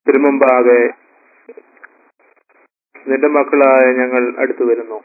തിരുമുമ്പാകെ നിന്റെ മക്കളായ ഞങ്ങൾ അടുത്തു വരുന്നു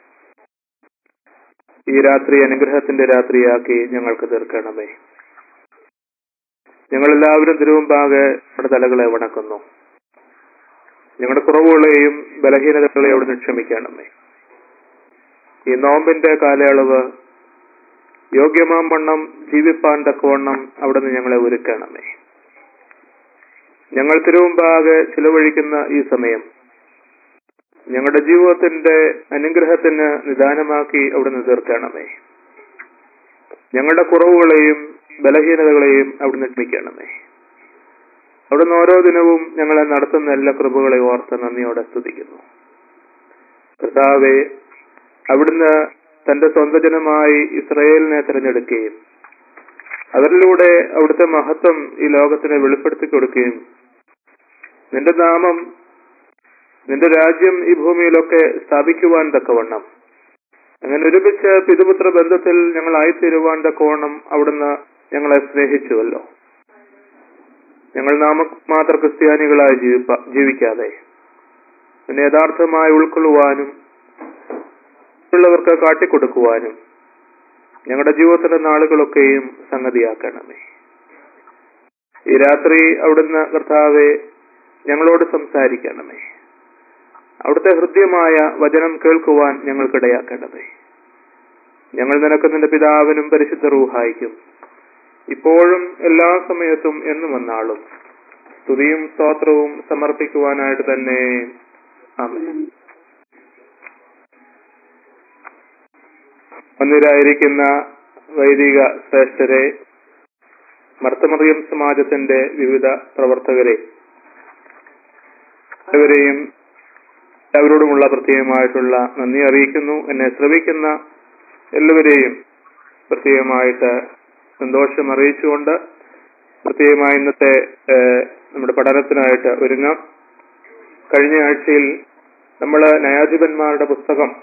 ഈ രാത്രി അനുഗ്രഹത്തിന്റെ രാത്രിയാക്കി ഞങ്ങൾക്ക് തീർക്കണമേ ഞങ്ങളെല്ലാവരും തിരുമുമ്പാകെ നമ്മുടെ തലകളെ വണക്കുന്നു ഞങ്ങളുടെ കുറവുകളെയും ബലഹീനതകളെയും അവിടെ ക്ഷമിക്കണമേ ഈ നോമ്പിന്റെ കാലയളവ് യോഗ്യമാം വണ്ണം ജീവിപ്പാൻ തക്കവണ്ണം അവിടുന്ന് ഞങ്ങളെ ഒരുക്കണമേ ഞങ്ങൾ തിരുമുമ്പാകെ ചിലവഴിക്കുന്ന ഈ സമയം ഞങ്ങളുടെ ജീവിതത്തിന്റെ അനുഗ്രഹത്തിന് നിദാനമാക്കി അവിടുന്ന് തീർക്കണമേ ഞങ്ങളുടെ കുറവുകളെയും ബലഹീനതകളെയും അവിടുന്ന് ക്ഷമിക്കണമേ അവിടുന്ന് ഓരോ ദിനവും ഞങ്ങളെ നടത്തുന്ന എല്ലാ കൃപകളെ ഓർത്ത് നന്ദിയോടെ സ്തുതിക്കുന്നു കർത്താവെ അവിടുന്ന് തന്റെ സ്വന്തം ജനമായി ഇസ്രയേലിനെ തിരഞ്ഞെടുക്കുകയും അവരിലൂടെ അവിടുത്തെ മഹത്വം ഈ ലോകത്തിന് വെളിപ്പെടുത്തി കൊടുക്കുകയും നിന്റെ നാമം നിന്റെ രാജ്യം ഈ ഭൂമിയിലൊക്കെ സ്ഥാപിക്കുവാൻ തക്കവണ്ണം അങ്ങനെ ഒരുമിച്ച് പിതുപുത്ര ബന്ധത്തിൽ ഞങ്ങളായിത്തീരുവാൻ തക്കവണ്ണം അവിടുന്ന് ഞങ്ങളെ സ്നേഹിച്ചുവല്ലോ ഞങ്ങൾ നാമമാത്ര ക്രിസ്ത്യാനികളായി ജീവിപ്പ ജീവിക്കാതെ പിന്നെ യഥാർത്ഥമായി ഉൾക്കൊള്ളുവാനും മറ്റുള്ളവർക്ക് കാട്ടിക്കൊടുക്കുവാനും ഞങ്ങളുടെ ജീവിതത്തിന്റെ നാളുകളൊക്കെയും സംഗതിയാക്കണമേ ഈ രാത്രി അവിടുന്ന് കർത്താവെ ഞങ്ങളോട് സംസാരിക്കണമേ അവിടുത്തെ ഹൃദ്യമായ വചനം കേൾക്കുവാൻ ഞങ്ങൾക്കിടയാക്കണമേ ഞങ്ങൾ നിനക്ക് നിന്റെ പിതാവിനും പരിശുദ്ധ റൂഹായിക്കും ഇപ്പോഴും എല്ലാ സമയത്തും എന്നും വന്നാളും സ്തുതിയും സ്തോത്രവും സമർപ്പിക്കുവാനായിട്ട് തന്നെ ആമേൻ ഒന്നിരായിരിക്കുന്ന വൈദിക ശ്രേഷ്ഠരെ മർത്തമറിയം സമാജത്തിന്റെ വിവിധ പ്രവർത്തകരെ എല്ലാവരെയും എല്ലാവരോടുമുള്ള പ്രത്യേകമായിട്ടുള്ള നന്ദി അറിയിക്കുന്നു എന്നെ ശ്രവിക്കുന്ന എല്ലാവരെയും പ്രത്യേകമായിട്ട് സന്തോഷം അറിയിച്ചുകൊണ്ട് പ്രത്യേകമായി ഇന്നത്തെ ഏഹ്, നമ്മുടെ പഠനത്തിനായിട്ട് ഒരുങ്ങാം കഴിഞ്ഞ ആഴ്ചയിൽ നമ്മൾ ന്യായാധിപന്മാരുടെ പുസ്തകം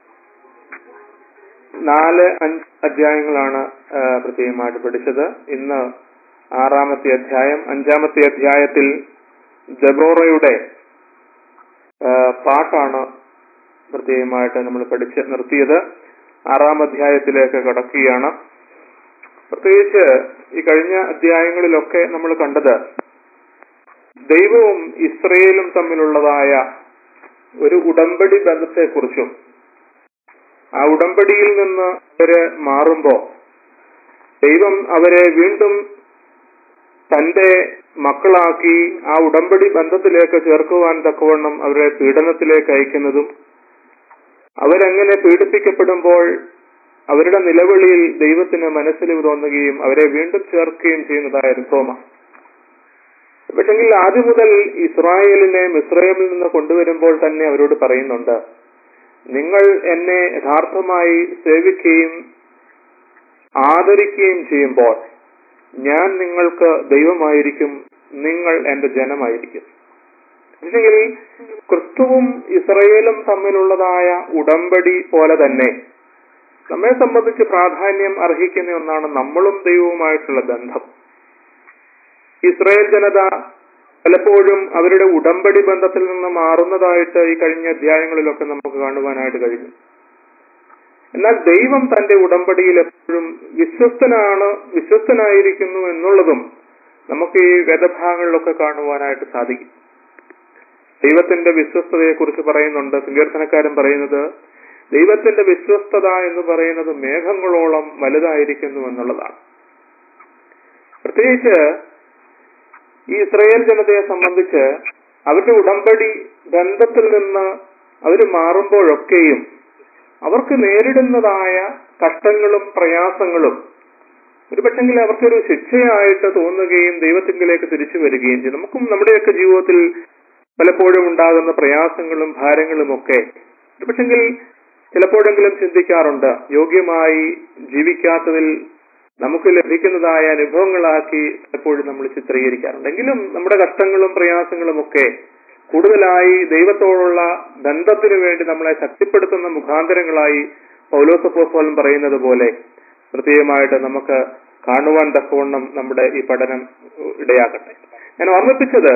നാല് അഞ്ച് അധ്യായങ്ങളാണ് ആ, പ്രത്യേകമായിട്ട് പഠിച്ചത് ഇന്ന് ആറാമത്തെ അധ്യായം അഞ്ചാമത്തെ അധ്യായത്തിൽ ദബോറയുടെ ആ, പാട്ടാണ് പ്രത്യേകമായിട്ട് നമ്മൾ പഠിച്ച് നിർത്തിയത് ആറാം അധ്യായത്തിലേക്ക് കടക്കുകയാണ് പ്രത്യേകിച്ച് ഈ കഴിഞ്ഞ അധ്യായങ്ങളിലൊക്കെ നമ്മൾ കണ്ടത് ദൈവവും ഇസ്രയേലും തമ്മിലുള്ളതായ ഒരു ഉടമ്പടി ബന്ധത്തെക്കുറിച്ചും ആ ഉടമ്പടിയിൽ നിന്ന് അവര് മാറുമ്പോ ദൈവം അവരെ വീണ്ടും തന്റെ മക്കളാക്കി ആ ഉടമ്പടി ബന്ധത്തിലേക്ക് ചേർക്കുവാൻ തക്കവണ്ണം അവരെ പീഡനത്തിലേക്ക് അയക്കുന്നതും അവരങ്ങനെ പീഡിപ്പിക്കപ്പെടുമ്പോൾ അവരുടെ നിലവിളിയിൽ ദൈവത്തിന് മനസ്സിൽ തോന്നുകയും അവരെ വീണ്ടും ചേർക്കുകയും ചെയ്യുന്നതായ അനുഭവമാണ് പക്ഷെങ്കിൽ ആദ്യം മുതൽ ഇസ്രായേലിനെ മിസ്രൈമിൽ നിന്ന് കൊണ്ടുവരുമ്പോൾ തന്നെ അവരോട് പറയുന്നുണ്ട് നിങ്ങൾ എന്നെ യഥാർത്ഥമായി സേവിക്കുകയും ആദരിക്കുകയും ചെയ്യുമ്പോൾ ഞാൻ നിങ്ങൾക്ക് ദൈവമായിരിക്കും നിങ്ങൾ എന്റെ ജനമായിരിക്കും പക്ഷെങ്കിൽ ക്രിസ്തുവും ഇസ്രയേലും തമ്മിലുള്ളതായ ഉടമ്പടി പോലെ തന്നെ നമ്മെ സംബന്ധിച്ച് പ്രാധാന്യം അർഹിക്കുന്ന ഒന്നാണ് നമ്മളും ദൈവവുമായിട്ടുള്ള ബന്ധം ഇസ്രായേൽ ജനത പലപ്പോഴും അവരുടെ ഉടമ്പടി ബന്ധത്തിൽ നിന്ന് മാറുന്നതായിട്ട് ഈ കഴിഞ്ഞ അധ്യായങ്ങളിലൊക്കെ നമുക്ക് കാണുവാനായിട്ട് കഴിഞ്ഞു എന്നാൽ ദൈവം തന്റെ ഉടമ്പടിയിൽ എപ്പോഴും വിശ്വസ്തനാണ് വിശ്വസ്തനായിരിക്കുന്നു എന്നുള്ളതും നമുക്ക് ഈ വേദഭാഗങ്ങളിലൊക്കെ കാണുവാനായിട്ട് സാധിക്കും ദൈവത്തിന്റെ വിശ്വസ്തതയെ കുറിച്ച് പറയുന്നുണ്ട് സങ്കീർത്തനക്കാരൻ പറയുന്നത് ദൈവത്തിന്റെ വിശ്വസ്തത എന്ന് പറയുന്നത് മേഘങ്ങളോളം വലുതായിരിക്കുന്നു എന്നുള്ളതാണ് പ്രത്യേകിച്ച് ഈ ഇസ്രയേൽ ജനതയെ സംബന്ധിച്ച് അവരുടെ ഉടമ്പടി ബന്ധത്തിൽ നിന്ന് അവർ മാറുമ്പോഴൊക്കെയും അവർക്ക് നേരിടുന്നതായ കഷ്ടങ്ങളും പ്രയാസങ്ങളും ഒരുപക്ഷെങ്കിൽ അവർക്കൊരു ശിക്ഷയായിട്ട് തോന്നുകയും ദൈവത്തിങ്കിലേക്ക് തിരിച്ചു വരികയും ചെയ്യും നമുക്കും നമ്മുടെയൊക്കെ ജീവിതത്തിൽ പലപ്പോഴും ഉണ്ടാകുന്ന പ്രയാസങ്ങളും ഭാരങ്ങളും ഒക്കെ ഒരുപക്ഷെങ്കിൽ ചിലപ്പോഴെങ്കിലും ചിന്തിക്കാറുണ്ട് യോഗ്യമായി ജീവിക്കാത്തതിൽ നമുക്ക് ലഭിക്കുന്നതായ അനുഭവങ്ങളാക്കി പലപ്പോഴും നമ്മൾ ചിത്രീകരിക്കാറുണ്ട് എങ്കിലും നമ്മുടെ കഷ്ടങ്ങളും പ്രയാസങ്ങളും ഒക്കെ കൂടുതലായി ദൈവത്തോടുള്ള ബന്ധത്തിനു വേണ്ടി നമ്മളെ ശക്തിപ്പെടുത്തുന്ന മുഖാന്തരങ്ങളായി പൗലോസപ്പോസ്വലം പറയുന്നത് പോലെ പ്രത്യേകമായിട്ട് നമുക്ക് കാണുവാൻ തക്കവണ്ണം നമ്മുടെ ഈ പഠനം ഇടയാക്കട്ടെ ഞാൻ ഓർമ്മിപ്പിച്ചത്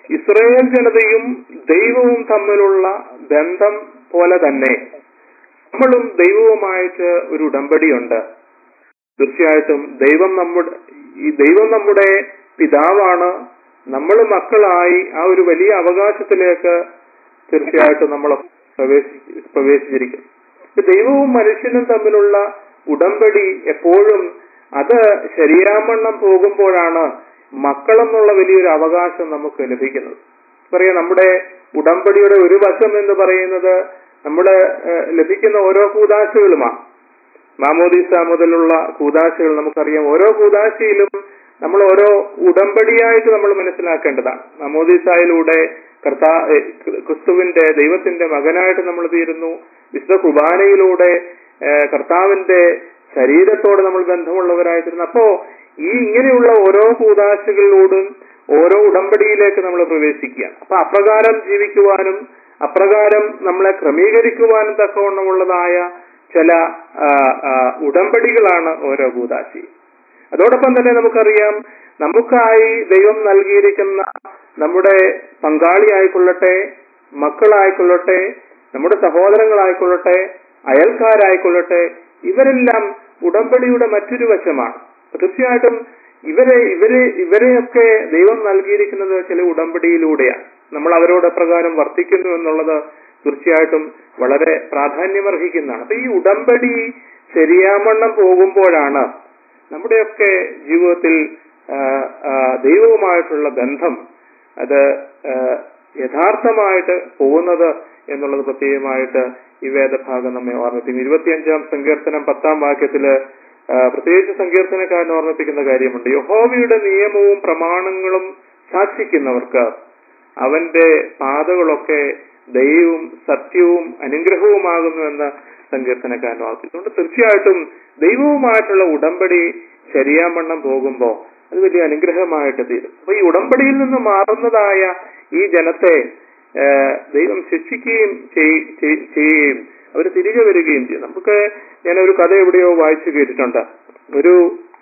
ഇസ്രയേൽ ജനതയും ദൈവവും തമ്മിലുള്ള ബന്ധം പോലെ തന്നെ നമ്മളും ദൈവവുമായിട്ട് ഒരു ഉടമ്പടിയുണ്ട് തീർച്ചയായിട്ടും ദൈവം നമ്മുടെ ഈ ദൈവം നമ്മുടെ പിതാവാണ് നമ്മൾ മക്കളായി ആ ഒരു വലിയ അവകാശത്തിലേക്ക് തീർച്ചയായിട്ടും നമ്മൾ പ്രവേശി പ്രവേശിച്ചിരിക്കും ഇപ്പൊ ദൈവവും മനുഷ്യനും തമ്മിലുള്ള ഉടമ്പടി എപ്പോഴും അത് ശരിയാമണ്ണം പോകുമ്പോഴാണ് മക്കളെന്നുള്ള വലിയൊരു അവകാശം നമുക്ക് ലഭിക്കുന്നത് പറയാം നമ്മുടെ ഉടമ്പടിയുടെ ഒരു വശം എന്ന് പറയുന്നത് നമ്മുടെ ഏഹ്, ലഭിക്കുന്ന ഓരോ കൂതാശകളുമാണ് മാമോദീസ മുതലുള്ള കൂതാശകൾ നമുക്കറിയാം ഓരോ കൂതാശയിലും നമ്മൾ ഓരോ ഉടമ്പടിയായിട്ട് നമ്മൾ മനസ്സിലാക്കേണ്ടതാണ് മാമോദീസായിലൂടെ കർത്താ ഏ, ക്രിസ്തുവിന്റെ ദൈവത്തിന്റെ മകനായിട്ട് നമ്മൾ തീരുന്നു വിശുദ്ധ കുർബാനയിലൂടെ ഏ, കർത്താവിന്റെ ശരീരത്തോട് നമ്മൾ ബന്ധമുള്ളവരായിത്തീരുന്നു അപ്പോ ഈ ഇങ്ങനെയുള്ള ഓരോ കൂതാശകളിലൂടും ഓരോ ഉടമ്പടിയിലേക്ക് നമ്മൾ പ്രവേശിക്കുകയാണ് അപ്പൊ അപ്രകാരം ജീവിക്കുവാനും അപ്രകാരം നമ്മളെ ക്രമീകരിക്കുവാനും തക്കവണ്ണമുള്ളതായ ചില ആ, ആ, ഉടമ്പടികളാണ് ഓരോ കൂതാശി അതോടൊപ്പം തന്നെ നമുക്കറിയാം നമുക്കായി ദൈവം നൽകിയിരിക്കുന്ന നമ്മുടെ പങ്കാളിയായിക്കൊള്ളട്ടെ മക്കളായിക്കൊള്ളട്ടെ നമ്മുടെ സഹോദരങ്ങളായിക്കൊള്ളട്ടെ അയൽക്കാരായിക്കൊള്ളട്ടെ ഇവരെല്ലാം ഉടമ്പടിയുടെ മറ്റൊരു വശമാണ് തീർച്ചയായിട്ടും ഇവരെ ഇവരെ ഇവരെയൊക്കെ ദൈവം നൽകിയിരിക്കുന്നത് ചില ഉടമ്പടിയിലൂടെയാണ് നമ്മൾ അവരോട് പ്രകാരം വർത്തിക്കുന്നു എന്നുള്ളത് തീർച്ചയായിട്ടും വളരെ പ്രാധാന്യമർഹിക്കുന്നതാണ് അപ്പൊ ഈ ഉടമ്പടി ശരിയാമണ്ണം പോകുമ്പോഴാണ് നമ്മുടെയൊക്കെ ജീവിതത്തിൽ ആ, ആ, ദൈവവുമായിട്ടുള്ള ബന്ധം അത് ആ, യഥാർത്ഥമായിട്ട് പോകുന്നത് എന്നുള്ളത് പ്രത്യേകമായിട്ട് ഈ വേദഭാഗം നമ്മെ ഓർമ്മിപ്പിക്കും ഇരുപത്തിയഞ്ചാം സങ്കീർത്തനം പത്താം വാക്യത്തില് ആ, പ്രത്യേകിച്ച് സങ്കീർത്തനക്കാരൻ ഓർമ്മിപ്പിക്കുന്ന കാര്യമുണ്ട് യഹോവയുടെ നിയമവും പ്രമാണങ്ങളും സാക്ഷിക്കുന്നവർക്ക് അവന്റെ പാതകളൊക്കെ ദൈവവും സത്യവും അനുഗ്രഹവുമാകുന്നു എന്ന് സങ്കീർത്തനക്കാരൻ ഓർപ്പിച്ചുകൊണ്ട് തീർച്ചയായിട്ടും ദൈവവുമായിട്ടുള്ള ഉടമ്പടി ശരിയാവണ്ണം പോകുമ്പോൾ അത് വലിയ അനുഗ്രഹമായിട്ട് തീരും അപ്പൊ ഈ ഉടമ്പടിയിൽ നിന്ന് മാറുന്നതായ ഈ ജനത്തെ ആ, ദൈവം ശിക്ഷിക്കുകയും ചെയ്- ചെയ്- ചെയ്യുകയും അവർ തിരികെ വരികയും ചെയ്യും നമുക്ക് ഞാൻ ഒരു കഥ എവിടെയോ വായിച്ചു കേട്ടിട്ടുണ്ട് ഒരു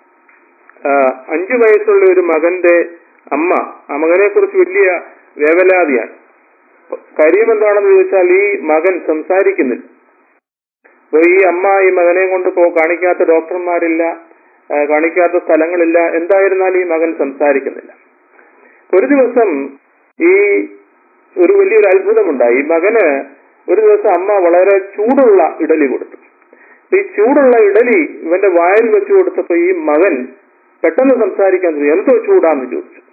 ആ, അഞ്ചു വയസ്സുള്ള ഒരു മകന്റെ അമ്മ ആ മകനെ കുറിച്ച് വലിയ വേവലാതിയാണ് കാര്യം എന്താണെന്ന് ചോദിച്ചാൽ ഈ മകൻ സംസാരിക്കുന്നില്ല അപ്പൊ ഈ അമ്മ ഈ മകനെ കൊണ്ട് പോ കാണിക്കാത്ത ഡോക്ടർമാരില്ല ആ, കാണിക്കാത്ത സ്ഥലങ്ങളില്ല എന്തായിരുന്നാലും ഈ മകൻ സംസാരിക്കുന്നില്ല ഒരു ദിവസം ഈ ഒരു വലിയൊരു അത്ഭുതമുണ്ടായി ഈ മകന് ഒരു ദിവസം അമ്മ വളരെ ചൂടുള്ള ഇഡലി കൊടുത്തു അപ്പൊ ഈ ചൂടുള്ള ഇഡലി ഇവന്റെ വായിൽ വെച്ചു കൊടുത്തപ്പോ ഈ മകൻ പെട്ടെന്ന് സംസാരിക്കാൻ തുടങ്ങി എന്തോ ചൂടാന്ന് ചോദിച്ചു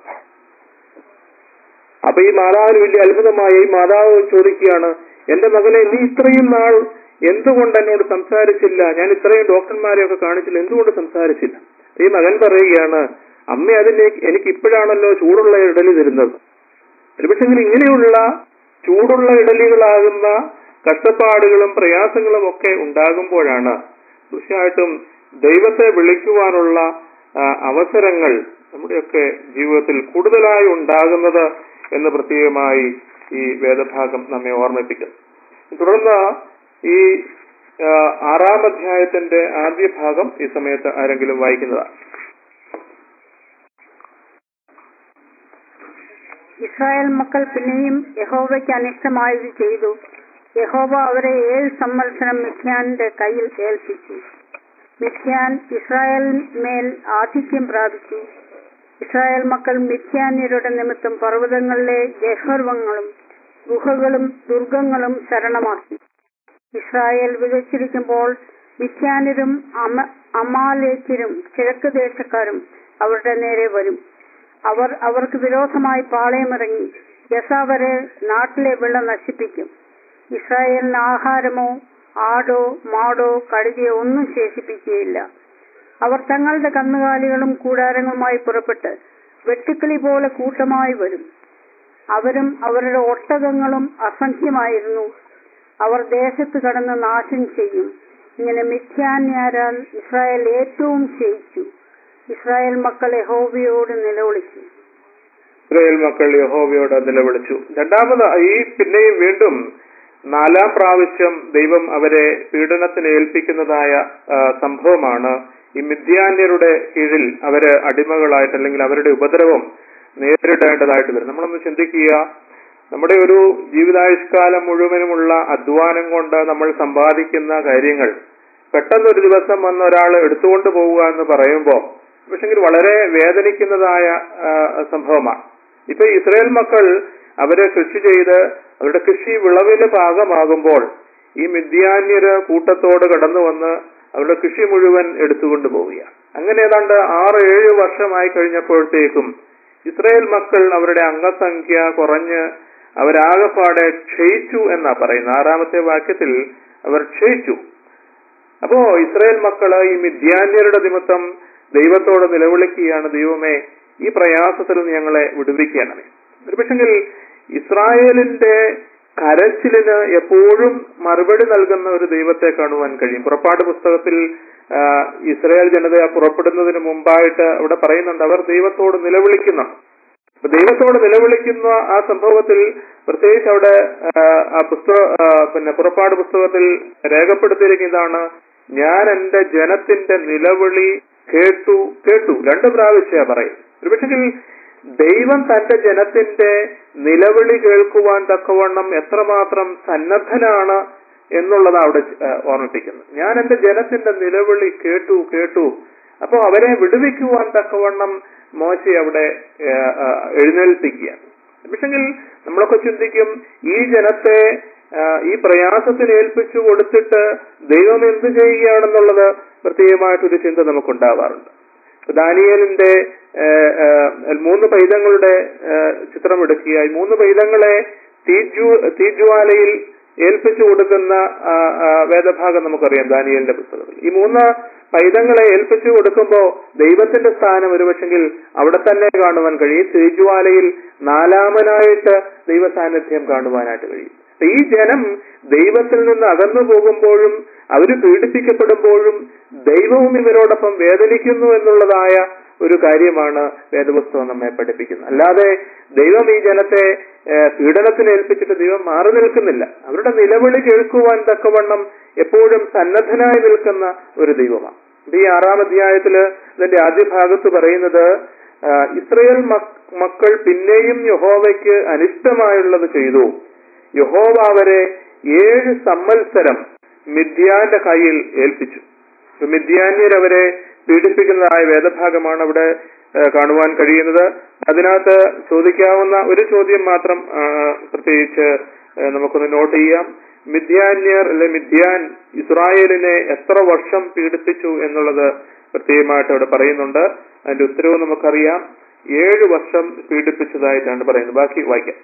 അപ്പൊ ഈ മാതാവിന് വലിയ അത്ഭുതമായി ഈ മാതാവ് ചോദിക്കുകയാണ് എന്റെ മകനെ നീ ഇത്രയും നാൾ എന്തുകൊണ്ട് എന്നോട് സംസാരിച്ചില്ല ഞാൻ ഇത്രയും ഡോക്ടർമാരെയൊക്കെ കാണിച്ചില്ല എന്തുകൊണ്ട് സംസാരിച്ചില്ല ഈ മകൻ പറയുകയാണ് അമ്മ അതിന് എനിക്ക് ഇപ്പോഴാണല്ലോ ചൂടുള്ള ഇഡലി തരുന്നത് ഒരുപക്ഷെ ഇങ്ങനെയുള്ള ചൂടുള്ള ഇഡലികളാകുന്ന കഷ്ടപ്പാടുകളും പ്രയാസങ്ങളും ഒക്കെ ഉണ്ടാകുമ്പോഴാണ് തീർച്ചയായിട്ടും ദൈവത്തെ വിളിക്കുവാനുള്ള ആ, അവസരങ്ങൾ നമ്മുടെയൊക്കെ ജീവിതത്തിൽ കൂടുതലായി ഉണ്ടാകുന്നത് എന്ന് പ്രത്യേകമായി ഈ വേദഭാഗം നമ്മെ ഓർമ്മിപ്പിക്കുന്നു തുടർന്ന് ഈ ആ, ആറാം അധ്യായത്തിന്റെ ആദ്യ ഭാഗം ഈ സമയത്ത് ആരെങ്കിലും വായിക്കുന്നതാണ് ഇസ്രായേൽ മക്കൾ പിന്നെയും യഹോവയ്ക്ക് അനിഷ്ടമായത് ചെയ്തു യഹോവ അവരെ ഏഴ് സംവത്സരം മിഥ്യാന്റെ കയ്യിൽ ഏൽപ്പിച്ചു മിഥ്യാൻ ഇസ്രായേൽ മേൽ ആധിക്യം പ്രാപിച്ചു ഇസ്രായേൽ മക്കൾ മിഥ്യാന്യരുടെ നിമിത്തം പർവ്വതങ്ങളിലെ ഗഹർവങ്ങളും ഗുഹകളും ദുർഗങ്ങളും ശരണമാക്കി ഇസ്രായേൽ വികസിച്ചിരിക്കുമ്പോൾ മിഥ്യാന്യരും അമ അമാലേക്കരും കിഴക്ക് ദേശക്കാരും അവരുടെ നേരെ വരും അവർ അവർക്ക് വിരോധമായി പാളയമിറങ്ങി യസാവരെ നാട്ടിലെ വെള്ളം നശിപ്പിക്കും ഇസ്രായേലിന് ആഹാരമോ ആടോ മാടോ കഴുകിയോ ഒന്നും ശേഷിപ്പിക്കുകയില്ല അവർ തങ്ങളുടെ കന്നുകാലികളും കൂടാരങ്ങളുമായി പുറപ്പെട്ട് വെട്ടുക്കിളി പോലെ കൂട്ടമായി വരും അവരും അവരുടെ ഒട്ടകങ്ങളും അസംഖ്യമായിരുന്നു അവർ ദേശത്ത് കടന്ന് നാശം ചെയ്യും ഇങ്ങനെ മിഥ്യാന്യാരാൽ ഇസ്രായേൽ ഏറ്റവും ക്ഷയിച്ചു ഇസ്രായേൽ മക്കൾ യഹോവയോട് നിലവിളിച്ചു ഇസ്രായേൽ മക്കൾ യഹോവയോട് നിലവിളിച്ചു രണ്ടാമത് ഈ പിന്നെയും വീണ്ടും നാലാം പ്രാവശ്യം ദൈവം അവരെ പീഡനത്തിന് ഏൽപ്പിക്കുന്നതായ ആ, സംഭവമാണ് ഈ മിഥ്യാന്യരുടെ കീഴിൽ അവര് അടിമകളായിട്ട് അല്ലെങ്കിൽ അവരുടെ ഉപദ്രവം നേരിടേണ്ടതായിട്ട് വരും നമ്മളൊന്ന് ചിന്തിക്കുക നമ്മുടെ ഒരു ജീവിതായുഷ്കാലം മുഴുവനുമുള്ള അധ്വാനം കൊണ്ട് നമ്മൾ സമ്പാദിക്കുന്ന കാര്യങ്ങൾ പെട്ടെന്ന് ഒരു ദിവസം വന്ന ഒരാൾ എടുത്തുകൊണ്ട് പോവുക എന്ന് പറയുമ്പോൾ പക്ഷെങ്കിൽ വളരെ വേദനിക്കുന്നതായ ആ, സംഭവമാണ് ഇപ്പൊ ഇസ്രായേൽ മക്കൾ അവര് കൃഷി ചെയ്ത് അവരുടെ കൃഷി വിളവിന് പാകമാകുമ്പോൾ ഈ മിഥ്യാന്യര് കൂട്ടത്തോട് കടന്നു വന്ന് അവരുടെ കൃഷി മുഴുവൻ എടുത്തുകൊണ്ട് പോവുകയാണ് അങ്ങനെ ഏതാണ്ട് ആറ് ഏഴ് വർഷമായി കഴിഞ്ഞപ്പോഴത്തേക്കും ഇസ്രായേൽ മക്കൾ അവരുടെ അംഗസംഖ്യ കുറഞ്ഞ് അവരാകെപ്പാടെ ക്ഷയിച്ചു എന്നാ പറയുന്നത് ആറാമത്തെ വാക്യത്തിൽ അവർ ക്ഷയിച്ചു അപ്പോ ഇസ്രായേൽ മക്കള് ഈ മിഥ്യാന്യരുടെ നിമിത്തം ദൈവത്തോട് നിലവിളിക്കുകയാണ് ദൈവമേ ഈ പ്രയാസത്തിൽ നിന്ന് ഞങ്ങളെ വിടുവിക്കണമേ ഒരുപക്ഷെങ്കിൽ ഇസ്രായേലിന്റെ കരച്ചിലിന് എപ്പോഴും മറുപടി നൽകുന്ന ഒരു ദൈവത്തെ കാണുവാൻ കഴിയും പുറപ്പാട് പുസ്തകത്തിൽ ആ, ഇസ്രായേൽ ജനത പുറപ്പെടുന്നതിന് മുമ്പായിട്ട് അവിടെ പറയുന്നുണ്ട് അവർ ദൈവത്തോട് നിലവിളിക്കുന്നു അപ്പൊ ദൈവത്തോട് നിലവിളിക്കുന്ന ആ സംഭവത്തിൽ പ്രത്യേകിച്ച് അവിടെ ആ, ആ പുസ്തക ആ, പിന്നെ പുറപ്പാട് പുസ്തകത്തിൽ രേഖപ്പെടുത്തിയിരിക്കുന്നതാണ് ഞാൻ എന്റെ ജനത്തിന്റെ നിലവിളി കേട്ടു കേട്ടു രണ്ട് പ്രാവശ്യ പറയും ഒരുപക്ഷെങ്കിൽ ദൈവം തന്റെ ജനത്തിന്റെ നിലവിളി കേൾക്കുവാൻ തക്കവണ്ണം എത്രമാത്രം സന്നദ്ധനാണ് എന്നുള്ളത് അവിടെ ആ, ഓർമ്മിപ്പിക്കുന്നത് ഞാൻ എന്റെ ജനത്തിന്റെ നിലവിളി കേട്ടു കേട്ടു അപ്പോ അവരെ വിടുവിക്കുവാൻ തക്കവണ്ണം മോശ അവിടെ ആ, ആ, എഴുന്നേൽപ്പിക്കുകയാണ് പക്ഷെങ്കിൽ നമ്മളൊക്കെ ചിന്തിക്കും ഈ ജനത്തെ ആ, ഈ പ്രയാസത്തിന് ഏൽപ്പിച്ചു കൊടുത്തിട്ട് ദൈവം എന്ത് ചെയ്യുകയാണെന്നുള്ളത് പ്രത്യേകമായിട്ടൊരു ചിന്ത നമുക്കുണ്ടാവാറുണ്ട് ദാനിയലിന്റെ ആ, ആ, മൂന്ന് പൈതങ്ങളുടെ ആ, ചിത്രം എടുക്കുക ഈ മൂന്ന് പൈതങ്ങളെ തീജ്വ തീജ്വാലയിൽ ഏൽപ്പിച്ചു കൊടുക്കുന്ന ആ, ആ, വേദഭാഗം നമുക്കറിയാം ദാനിയലിന്റെ പുസ്തകത്തിൽ ഈ മൂന്ന് പൈതങ്ങളെ ഏൽപ്പിച്ചു കൊടുക്കുമ്പോൾ ദൈവത്തിന്റെ സ്ഥാനം ഒരുപക്ഷെങ്കിൽ അവിടെ തന്നെ കാണുവാൻ കഴിയും തീജ്വാലയിൽ നാലാമനായിട്ട് ദൈവ സാന്നിധ്യം കാണുവാനായിട്ട് കഴിയും അപ്പൊ ഈ ജനം ദൈവത്തിൽ നിന്ന് അകന്നു പോകുമ്പോഴും അവര് പീഡിപ്പിക്കപ്പെടുമ്പോഴും ദൈവവും ഇവരോടൊപ്പം വേദനിക്കുന്നു എന്നുള്ളതായ ഒരു കാര്യമാണ് വേദപുസ്തകം നമ്മെ പഠിപ്പിക്കുന്നത് അല്ലാതെ ദൈവം ഈ ജനത്തെ ഏഹ്, പീഡനത്തിന് ഏൽപ്പിച്ചിട്ട് ദൈവം മാറി നിൽക്കുന്നില്ല അവരുടെ നിലവിളി കേൾക്കുവാൻ തക്കവണ്ണം എപ്പോഴും സന്നദ്ധനായി നിൽക്കുന്ന ഒരു ദൈവമാണ് ഇത് ഈ ആറാം അധ്യായത്തില് ഇതിന്റെ ആദ്യ ഭാഗത്ത് പറയുന്നത് ആ, ഇസ്രയേൽ മക്- മക്കൾ പിന്നെയും യഹോവയ്ക്ക് അനിഷ്ടമായുള്ളത് ചെയ്തു യഹോവ അവരെ ഏഴ് സംവത്സരം മിഥ്യാന്റെ കയ്യിൽ ഏൽപ്പിച്ചു അപ്പൊ മിഥ്യാന്യർ അവരെ പീഡിപ്പിക്കുന്നതായ വേദഭാഗമാണ് അവിടെ ആ, കാണുവാൻ കഴിയുന്നത് അതിനകത്ത് ചോദിക്കാവുന്ന ഒരു ചോദ്യം മാത്രം ആ, പ്രത്യേകിച്ച് ആ, നമുക്കൊന്ന് നോട്ട് ചെയ്യാം മിഥ്യാന്യർ അല്ലെ മിഥ്യാൻ ഇസ്രായേലിനെ എത്ര വർഷം പീഡിപ്പിച്ചു എന്നുള്ളത് പ്രത്യേകമായിട്ട് അവിടെ പറയുന്നുണ്ട് അതിന്റെ ഉത്തരവ് നമുക്കറിയാം ഏഴ് വർഷം പീഡിപ്പിച്ചതായിട്ടാണ് പറയുന്നത് ബാക്കി വായിക്കാം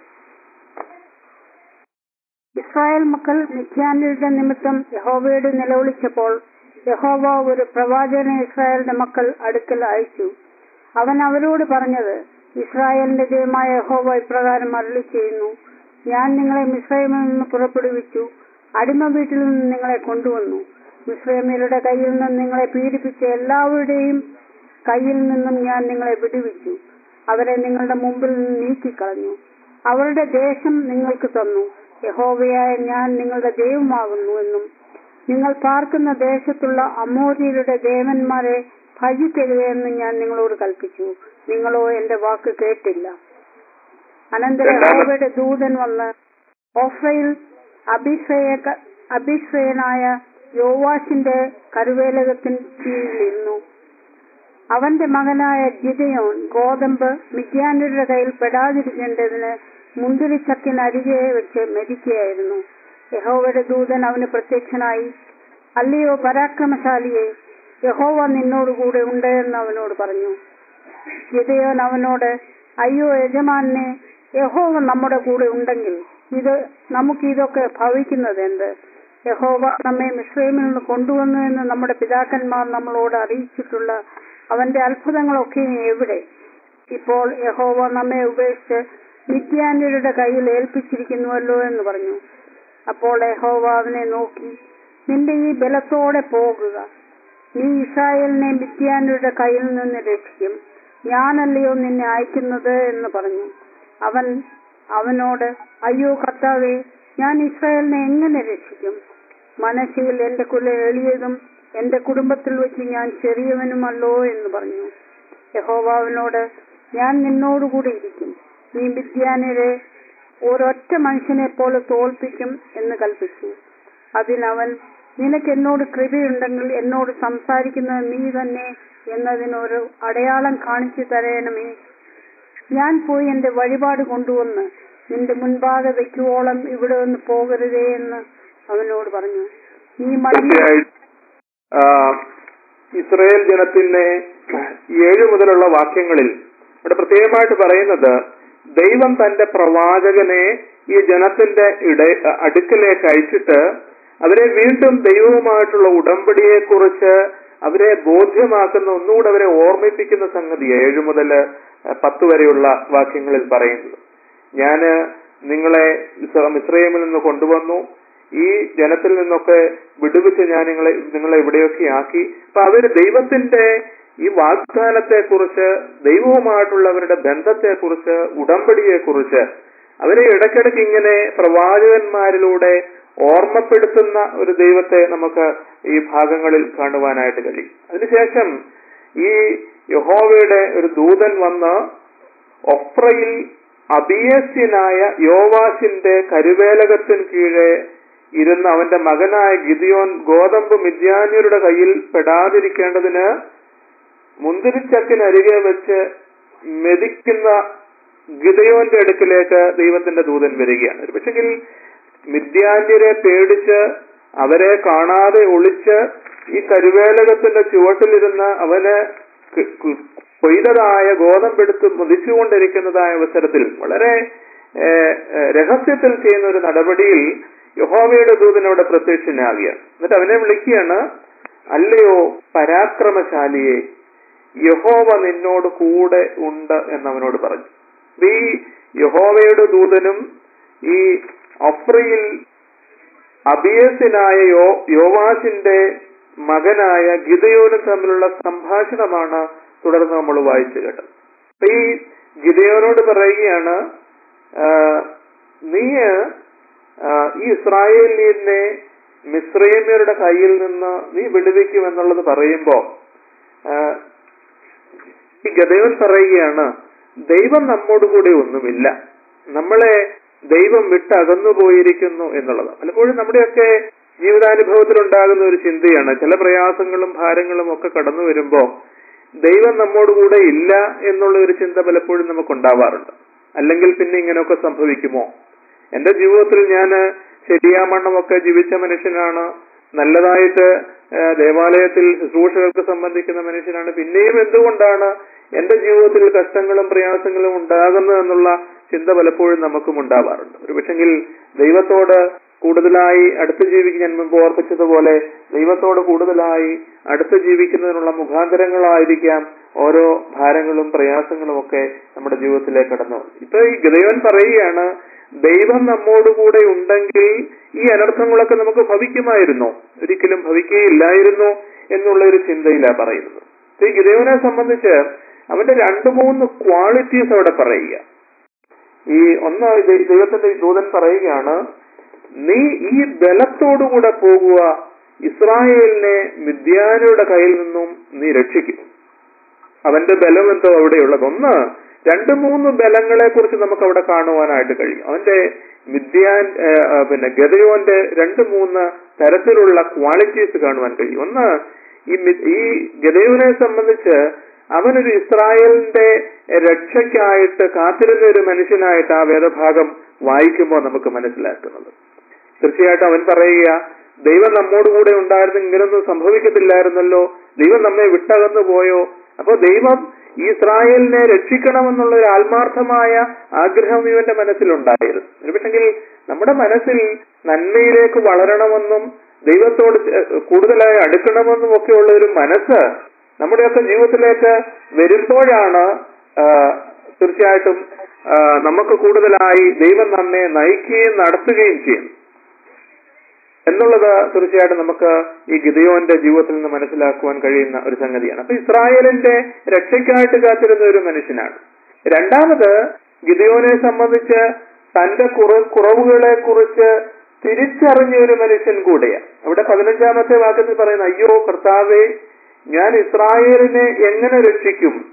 ഇസ്രായേൽ മക്കൾ മിഥ്യാന്യരുടെ നിമിത്തം യഹോവയോട് നിലവിളിച്ചപ്പോൾ യഹോവ ഒരു പ്രവാചകനെ ഇസ്രായേലിന്റെ മക്കൾ അടുക്കൽ അയച്ചു അവൻ അവരോട് പറഞ്ഞത് ഇസ്രായേലിന്റെ ദൈവമായ യഹോവ ഇപ്രകാരം അരുളി ചെയ്യുന്നു ഞാൻ നിങ്ങളെ മിസ്രൈമിൽ നിന്ന് പുറപ്പെടുവിച്ചു അടിമ വീട്ടിൽ നിന്ന് നിങ്ങളെ കൊണ്ടുവന്നു മിസ്രൈമിയരുടെ കയ്യിൽ നിന്ന് നിങ്ങളെ പീഡിപ്പിച്ച എല്ലാവരുടെയും കയ്യിൽ നിന്നും ഞാൻ നിങ്ങളെ വിടുവിച്ചു അവരെ നിങ്ങളുടെ മുമ്പിൽ നിന്ന് നീക്കിക്കളഞ്ഞു അവരുടെ ദേശം നിങ്ങൾക്ക് തന്നു യഹോവയായ ഞാൻ നിങ്ങളുടെ ദൈവമാകുന്നു എന്നും നിങ്ങൾ പാർക്കുന്ന ദേശത്തുള്ള അമോര്യരുടെ ദേവന്മാരെ ഭജിക്കരുതെന്ന് ഞാൻ നിങ്ങളോട് കൽപ്പിച്ചു നിങ്ങളോ എന്റെ വാക്ക് കേട്ടില്ല അനന്തരം യഹോവയുടെ ദൂതൻ വന്ന് ഓഫ്രയിൽ അഭിഷേക അഭിഷേകനായ യോവാശിന്റെ കരുവേലകത്തിന് കീഴിലിരുന്നു അവന്റെ മകനായ ഗിദയോൻ ഗോതമ്പ് മിദ്യാന്യരുടെ കയ്യിൽ പെടാതിരിക്കേണ്ടതിന് മുന്തിരിച്ചക്കിനരികെ വെച്ച് മെതിക്കുകയായിരുന്നു യഹോവയുടെ ദൂതൻ അവന് പ്രത്യക്ഷനായി അല്ലയോ പരാക്രമശാലിയെ യഹോവ നിന്നോടുകൂടെ ഉണ്ട് എന്ന് അവനോട് പറഞ്ഞു ഗിദയോൻ അവനോട് അയ്യോ യജമാനെ യഹോവ നമ്മുടെ കൂടെ ഉണ്ടെങ്കിൽ ഇത് നമുക്ക് ഇതൊക്കെ ഭവിക്കുന്നത് എന്ത് യഹോവ നമ്മെ മിശ്രമിൽ നിന്ന് കൊണ്ടുവന്നു എന്ന് നമ്മുടെ പിതാക്കന്മാർ നമ്മളോട് അറിയിച്ചിട്ടുള്ള അവന്റെ അത്ഭുതങ്ങളൊക്കെ എവിടെ ഇപ്പോൾ യഹോവ നമ്മെ ഉപേക്ഷിച്ച് നിത്യാന്യരുടെ കയ്യിൽ ഏൽപ്പിച്ചിരിക്കുന്നുവല്ലോ എന്ന് പറഞ്ഞു അപ്പോൾ യഹോവ അവനെ നോക്കി നിന്റെ ഈ ബലത്തോടെ പോകുക നീ ഇസ്രായേലിനെ മിത്യാന്യരുടെ കയ്യിൽ നിന്ന് രക്ഷിക്കും ഞാനല്ലയോ നിന്നെ അയക്കുന്നത് എന്ന് പറഞ്ഞു അവൻ അവനോട് അയ്യോ കർത്താവേ ഞാൻ ഇസ്രായേലിനെ എങ്ങനെ രക്ഷിക്കും മനസ്സിൽ എന്റെ കുല എളിയതും എന്റെ കുടുംബത്തിൽ വെച്ച് ഞാൻ ചെറിയവനുമല്ലോ എന്ന് പറഞ്ഞു യഹോവ അവനോട് ഞാൻ നിന്നോടുകൂടി ഇരിക്കും നീ മിദ്യാനരെ ഒരൊറ്റ മനുഷ്യനെ പോലെ തോൽപ്പിക്കും എന്ന് കൽപ്പിച്ചു അതിനവൻ നിനക്ക് എന്നോട് കൃപയുണ്ടെങ്കിൽ എന്നോട് സംസാരിക്കുന്നത് നീ തന്നെ എന്നതിനൊരു അടയാളം കാണിച്ചു തരയണമേ ഞാൻ പോയി എന്റെ വഴിപാട് കൊണ്ടുവന്ന് നിന്റെ മുൻപാകെ വെക്കുവോളം ഇവിടെ നിന്ന് പോകരുതേ എന്ന് അവനോട് പറഞ്ഞു നീ മടങ്ങി തീർച്ചയായും ആ, ഇസ്രയേൽ ജനത്തിന്റെ ഏഴ് മുതലുള്ള വാക്യങ്ങളിൽ ഇവിടെ പ്രത്യേകമായിട്ട് പറയുന്നത് ദൈവം തന്റെ പ്രവാചകനെ ഈ ജനത്തിന്റെ ഇട അടുക്കലേക്ക് അയച്ചിട്ട് അവരെ വീണ്ടും ദൈവവുമായിട്ടുള്ള ഉടമ്പടിയെ കുറിച്ച് അവരെ ബോധ്യമാക്കുന്ന ഒന്നുകൂടെ അവരെ ഓർമ്മിപ്പിക്കുന്ന സംഗതി ഏഴ് മുതൽ പത്ത് വരെയുള്ള വാക്യങ്ങളിൽ പറയുന്നത് ഞാന് നിങ്ങളെ ഇസ്ര- മിസ്രൈമിൽ നിന്ന് കൊണ്ടുവന്നു ഈ ജനത്തിൽ നിന്നൊക്കെ വിടുവിച്ച് ഞാൻ നിങ്ങളെ നിങ്ങളെ ഇവിടെയൊക്കെ ആക്കി അപ്പൊ അവര് ദൈവത്തിന്റെ ഈ വാഗ്ദാനത്തെ കുറിച്ച് ദൈവവുമായിട്ടുള്ളവരുടെ ബന്ധത്തെ കുറിച്ച് ഉടമ്പടിയെ കുറിച്ച് അവരെ ഇടയ്ക്കിടയ്ക്ക് ഇങ്ങനെ പ്രവാചകന്മാരിലൂടെ ഓർമ്മപ്പെടുത്തുന്ന ഒരു ദൈവത്തെ നമുക്ക് ഈ ഭാഗങ്ങളിൽ കാണുവാനായിട്ട് കഴിയും അതിനുശേഷം ഈ യഹോവയുടെ ഒരു ദൂതൻ വന്ന് ഒഫ്രയിൽ അബിയസ്യനായ യോവാസിന്റെ കരുവേലകത്തിന് കീഴെ ഇരുന്ന അവന്റെ മകനായ ഗിദിയോൻ ഗോതമ്പ് മിദ്യാന്യരുടെ കയ്യിൽ പെടാതിരിക്കേണ്ടതിന് മുന്തിരിച്ചക്കിനരികെ വെച്ച് മെതിക്കുന്ന ഗിദയോന്റെ അടുക്കിലേക്ക് ദൈവത്തിന്റെ ദൂതൻ വരികയാണ് ഒരു പക്ഷെങ്കിൽ മിദ്യാന്യരെ പേടിച്ച് അവരെ കാണാതെ ഒളിച്ച് ഈ കരുവേലകത്തിന്റെ ചുവട്ടിലിരുന്ന് അവന് ക്- ക്- കൊയ്തതായ ഗോതമ്പെടുത്ത് മുതിച്ചുകൊണ്ടിരിക്കുന്നതായ അവസരത്തിൽ വളരെ ഏഹ്, ഏഹ്, രഹസ്യത്തിൽ ചെയ്യുന്ന ഒരു നടപടിയിൽ യഹോവയുടെ ദൂതൻ അവിടെ പ്രത്യക്ഷനാകുകയാണ് എന്നിട്ട് അവനെ വിളിക്കുകയാണ് അല്ലയോ പരാക്രമശാലിയെ യഹോവ നിന്നോട് കൂടെ ഉണ്ട് എന്ന് അവനോട് പറഞ്ഞു അപ്പൊ ഈ യഹോവയുടെ ദൂതനും ഈ അഫ്രയിൽ അബിയസിനായ യോ യോവാസിന്റെ മകനായ ഗിദയോനും തമ്മിലുള്ള സംഭാഷണമാണ് തുടർന്ന് നമ്മൾ വായിച്ചു കേട്ടത് അപ്പൊ ഈ ഗിദയോനോട് പറയുകയാണ് ആ, നീ ആ, ഈ ഇസ്രായേലിനെ മിശ്രൈമ്യരുടെ കയ്യിൽ നിന്ന് നീ വിടുവിക്കും എന്നുള്ളത് പറയുമ്പോ ആ, ഈ ഗതയോൻ പറയുകയാണ് ദൈവം നമ്മോട് കൂടെ ഒന്നുമില്ല നമ്മളെ ദൈവം വിട്ട് അകന്നു പോയിരിക്കുന്നു എന്നുള്ളത് പലപ്പോഴും നമ്മുടെയൊക്കെ ജീവിതാനുഭവത്തിൽ ഉണ്ടാകുന്ന ഒരു ചിന്തയാണ് ചില പ്രയാസങ്ങളും ഭാരങ്ങളും ഒക്കെ കടന്നു വരുമ്പോ ദൈവം നമ്മോട് കൂടെ ഇല്ല എന്നുള്ള ഒരു ചിന്ത പലപ്പോഴും നമുക്ക് ഉണ്ടാവാറുണ്ട് അല്ലെങ്കിൽ പിന്നെ ഇങ്ങനെയൊക്കെ സംഭവിക്കുമോ എന്റെ ജീവിതത്തിൽ ഞാൻ ശരിയാമണ്ണമൊക്കെ ജീവിച്ച മനുഷ്യനാണ് നല്ലതായിട്ട് ആ, ദേവാലയത്തിൽ ശുശ്രൂഷകൾക്ക് സംബന്ധിക്കുന്ന മനുഷ്യനാണ് പിന്നെയും എന്തുകൊണ്ടാണ് എന്റെ ജീവിതത്തിൽ കഷ്ടങ്ങളും പ്രയാസങ്ങളും ഉണ്ടാകുന്നത് എന്നുള്ള ചിന്ത പലപ്പോഴും നമുക്കും ഉണ്ടാവാറുണ്ട് ഒരു പക്ഷെങ്കിൽ ദൈവത്തോട് കൂടുതലായി അടുത്ത് ജീവിക്കാൻ ഞാൻ മുമ്പ് ഓർപ്പിച്ചതുപോലെ ദൈവത്തോട് കൂടുതലായി അടുത്ത് ജീവിക്കുന്നതിനുള്ള മുഖാന്തരങ്ങളായിരിക്കാം ഓരോ ഭാരങ്ങളും പ്രയാസങ്ങളും ഒക്കെ നമ്മുടെ ജീവിതത്തിലേക്ക് കടന്നു വന്നത്. ഇപ്പൊ ഈ ഗതയോൻ പറയുകയാണ് ദൈവം നമ്മോടുകൂടെ ഉണ്ടെങ്കിൽ ഈ അനർത്ഥങ്ങളൊക്കെ നമുക്ക് ഭവിക്കുമായിരുന്നോ ഒരിക്കലും ഭവിക്കുകയില്ലായിരുന്നു എന്നുള്ള ഒരു ചിന്തയിലാണ് പറയുന്നത് അപ്പൊ ഈ ഗിതയോനെ സംബന്ധിച്ച് അവന്റെ രണ്ട് മൂന്ന് ക്വാളിറ്റീസ് അവിടെ പറയുക ഈ ഒന്ന് ദൈ- ദൈവത്തിന്റെ ഈ ദൂതൻ പറയുകയാണ് നീ ഈ ബലത്തോടുകൂടെ പോകുക ഇസ്രായേലിനെ മിദ്യാനയുടെ കയ്യിൽ നിന്നും നീ രക്ഷിക്കും അവന്റെ ബലം എന്തോ അവിടെയുള്ളത് ഒന്ന് രണ്ട് മൂന്ന് ബലങ്ങളെ കുറിച്ച് നമുക്ക് അവിടെ കാണുവാനായിട്ട് കഴിയും അവന്റെ മിദ്യാൻ ഏഹ്, ആ, പിന്നെ ഗതയോന്റെ രണ്ട് മൂന്ന് തരത്തിലുള്ള ക്വാളിറ്റീസ് കാണുവാൻ കഴിയും ഒന്ന് ഈ മി- ഈ ഗതയോനെ സംബന്ധിച്ച് അവനൊരു ഇസ്രായേലിന്റെ രക്ഷയ്ക്കായിട്ട് കാത്തിരുന്ന ഒരു മനുഷ്യനായിട്ട് ആ വേദഭാഗം വായിക്കുമ്പോൾ നമുക്ക് മനസ്സിലാക്കുന്നത് തീർച്ചയായിട്ടും അവൻ പറയുക ദൈവം നമ്മോട് കൂടെ ഉണ്ടായിരുന്നെങ്കിൽ ഇങ്ങനൊന്നും സംഭവിക്കത്തില്ലായിരുന്നല്ലോ ദൈവം നമ്മെ വിട്ടകന്നു പോയോ അപ്പോ ദൈവം ഈ ഇസ്രായേലിനെ രക്ഷിക്കണമെന്നുള്ള ഒരു ആത്മാർത്ഥമായ ആഗ്രഹം ഇവന്റെ മനസ്സിലുണ്ടായിരുന്നു ഒരുപക്ഷെങ്കിൽ നമ്മുടെ മനസ്സിൽ നന്മയിലേക്ക് വളരണമെന്നും ദൈവത്തോട് ചെ- കൂടുതലായി അടുക്കണമെന്നും ഒക്കെയുള്ള ഒരു മനസ്സ് നമ്മുടെയൊക്കെ ജീവിതത്തിലേക്ക് വരുമ്പോഴാണ് ആ, തീർച്ചയായിട്ടും ആ, നമുക്ക് കൂടുതലായി ദൈവം നമ്മെ നയിക്കുകയും നടത്തുകയും ചെയ്യും എന്നുള്ളത് തീർച്ചയായിട്ടും നമുക്ക് ഈ ഗിദയോന്റെ ജീവിതത്തിൽ നിന്ന് മനസ്സിലാക്കുവാൻ കഴിയുന്ന ഒരു സംഗതിയാണ് അപ്പൊ ഇസ്രായേലിന്റെ രക്ഷയ്ക്കായിട്ട് കാത്തിരുന്ന ഒരു മനുഷ്യനാണ് രണ്ടാമത് ഗിദയോനെ സംബന്ധിച്ച് തന്റെ കുറ കുറവുകളെ കുറിച്ച് തിരിച്ചറിഞ്ഞ ഒരു മനുഷ്യൻ കൂടെയാണ് അവിടെ പതിനഞ്ചാമത്തെ വാക്യത്തിൽ പറയുന്ന അയ്യോ കർത്താവേ ഞാൻ ഇസ്രായേലിനെ എങ്ങനെ രക്ഷിക്കും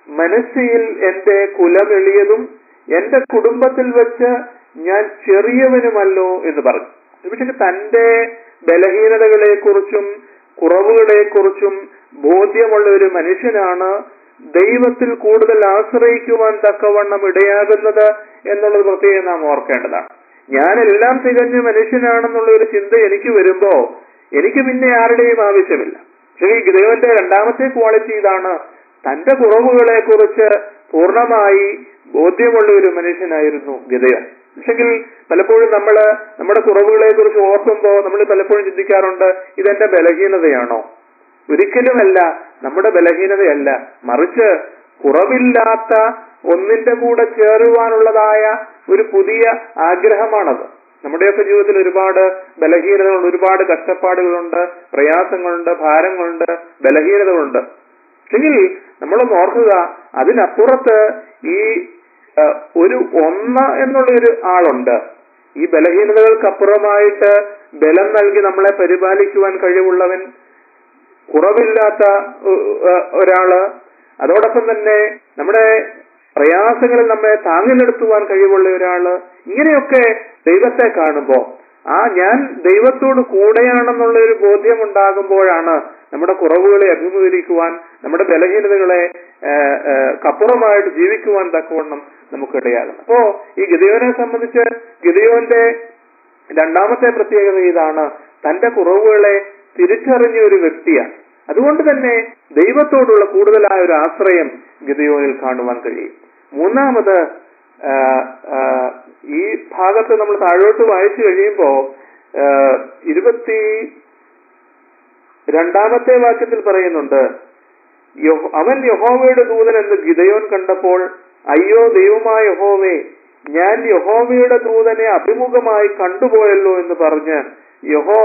മനസ്സിൽ എന്റെ കുലമെളിയതും എന്റെ കുടുംബത്തിൽ വെച്ച് ഞാൻ ചെറിയവനുമല്ലോ എന്ന് പറഞ്ഞു പക്ഷേ തന്റെ ബലഹീനതകളെ കുറിച്ചും കുറവുകളെ കുറിച്ചും ബോധ്യമുള്ള ഒരു മനുഷ്യനാണ് ദൈവത്തിൽ കൂടുതൽ ആശ്രയിക്കുവാൻ തക്കവണ്ണം ഇടയാകുന്നത് എന്നുള്ളത് പ്രത്യേകം നാം ഓർക്കേണ്ടതാണ് ഞാനെല്ലാം തികഞ്ഞ മനുഷ്യനാണെന്നുള്ള ഒരു ചിന്ത എനിക്ക് വരുമ്പോ എനിക്ക് പിന്നെ ആരുടെയും ആവശ്യമില്ല പക്ഷേ ഈ ഗിതയോന്റെ രണ്ടാമത്തെ ക്വാളിറ്റി ഇതാണ് തന്റെ കുറവുകളെ കുറിച്ച് പൂർണ്ണമായി ബോധ്യമുള്ള ഒരു മനുഷ്യനായിരുന്നു ഗിതയോൻ പക്ഷെങ്കിൽ പലപ്പോഴും നമ്മൾ നമ്മുടെ കുറവുകളെ കുറിച്ച് ഓർക്കുമ്പോൾ നമ്മൾ പലപ്പോഴും ചിന്തിക്കാറുണ്ട് ഇതെന്റെ ബലഹീനതയാണോ ഒരിക്കലുമല്ല നമ്മുടെ ബലഹീനതയല്ല മറിച്ച് കുറവില്ലാത്ത ഒന്നിന്റെ കൂടെ ചേരുവാനുള്ളതായ ഒരു പുതിയ ആഗ്രഹമാണത് നമ്മുടെയൊക്കെ ജീവിതത്തിൽ ഒരുപാട് ബലഹീനതകളുണ്ട് ഒരുപാട് കഷ്ടപ്പാടുകളുണ്ട് പ്രയാസങ്ങളുണ്ട് ഭാരങ്ങളുണ്ട് ബലഹീനതകളുണ്ട് പക്ഷെങ്കിൽ നമ്മളൊന്ന് ഓർക്കുക അതിനപ്പുറത്ത് ഈ ഏഹ്, ഒരു ഒന്ന് എന്നുള്ള ഒരു ആളുണ്ട് ഈ ബലഹീനതകൾക്കപ്പുറമായിട്ട് ബലം നൽകി നമ്മളെ പരിപാലിക്കുവാൻ കഴിവുള്ളവൻ കുറവില്ലാത്ത ഏഹ്, ഏഹ്, ഒരാള് അതോടൊപ്പം തന്നെ നമ്മുടെ പ്രയാസങ്ങളിൽ നമ്മെ താങ്ങി നിർത്തുവാൻ കഴിവുള്ള ഒരാള് ഇങ്ങനെയൊക്കെ ദൈവത്തെ കാണുമ്പോ ആ ഞാൻ ദൈവത്തോട് കൂടെയാണെന്നുള്ള ഒരു ബോധ്യം ഉണ്ടാകുമ്പോഴാണ് നമ്മുടെ കുറവുകളെ അഭിമുഖീകരിക്കുവാൻ നമ്മുടെ ബലഹീനതകളെ ഏഹ്, ഏഹ്, കപ്പുറമായിട്ട് ജീവിക്കുവാൻ തക്കവണ്ണം നമുക്കിടയാകും അപ്പോ ഈ ഗിതയോനെ സംബന്ധിച്ച് ഗിതയോന്റെ രണ്ടാമത്തെ പ്രത്യേകത ഇതാണ് തന്റെ കുറവുകളെ തിരിച്ചറിഞ്ഞ ഒരു വ്യക്തിയാണ് അതുകൊണ്ട് തന്നെ ദൈവത്തോടുള്ള കൂടുതലായ ഒരു ആശ്രയം ഗിതയോനിൽ കാണുവാൻ കഴിയും മൂന്നാമത് ആ, ആ, ഈ ഭാഗത്ത് നമ്മൾ താഴോട്ട് വായിച്ചു കഴിയുമ്പോ ആ, ഇരുപത്തി രണ്ടാമത്തെ വാക്യത്തിൽ പറയുന്നുണ്ട് യഹോ- അവൻ യഹോവയുടെ ദൂതൻ എന്ന് ഗിതയോൻ കണ്ടപ്പോൾ അയ്യോ ദൈവമായ യഹോവേ ഞാൻ യഹോവയുടെ ദൂതനെ അഭിമുഖമായി കണ്ടുപോയല്ലോ എന്ന് പറഞ്ഞ് യഹോ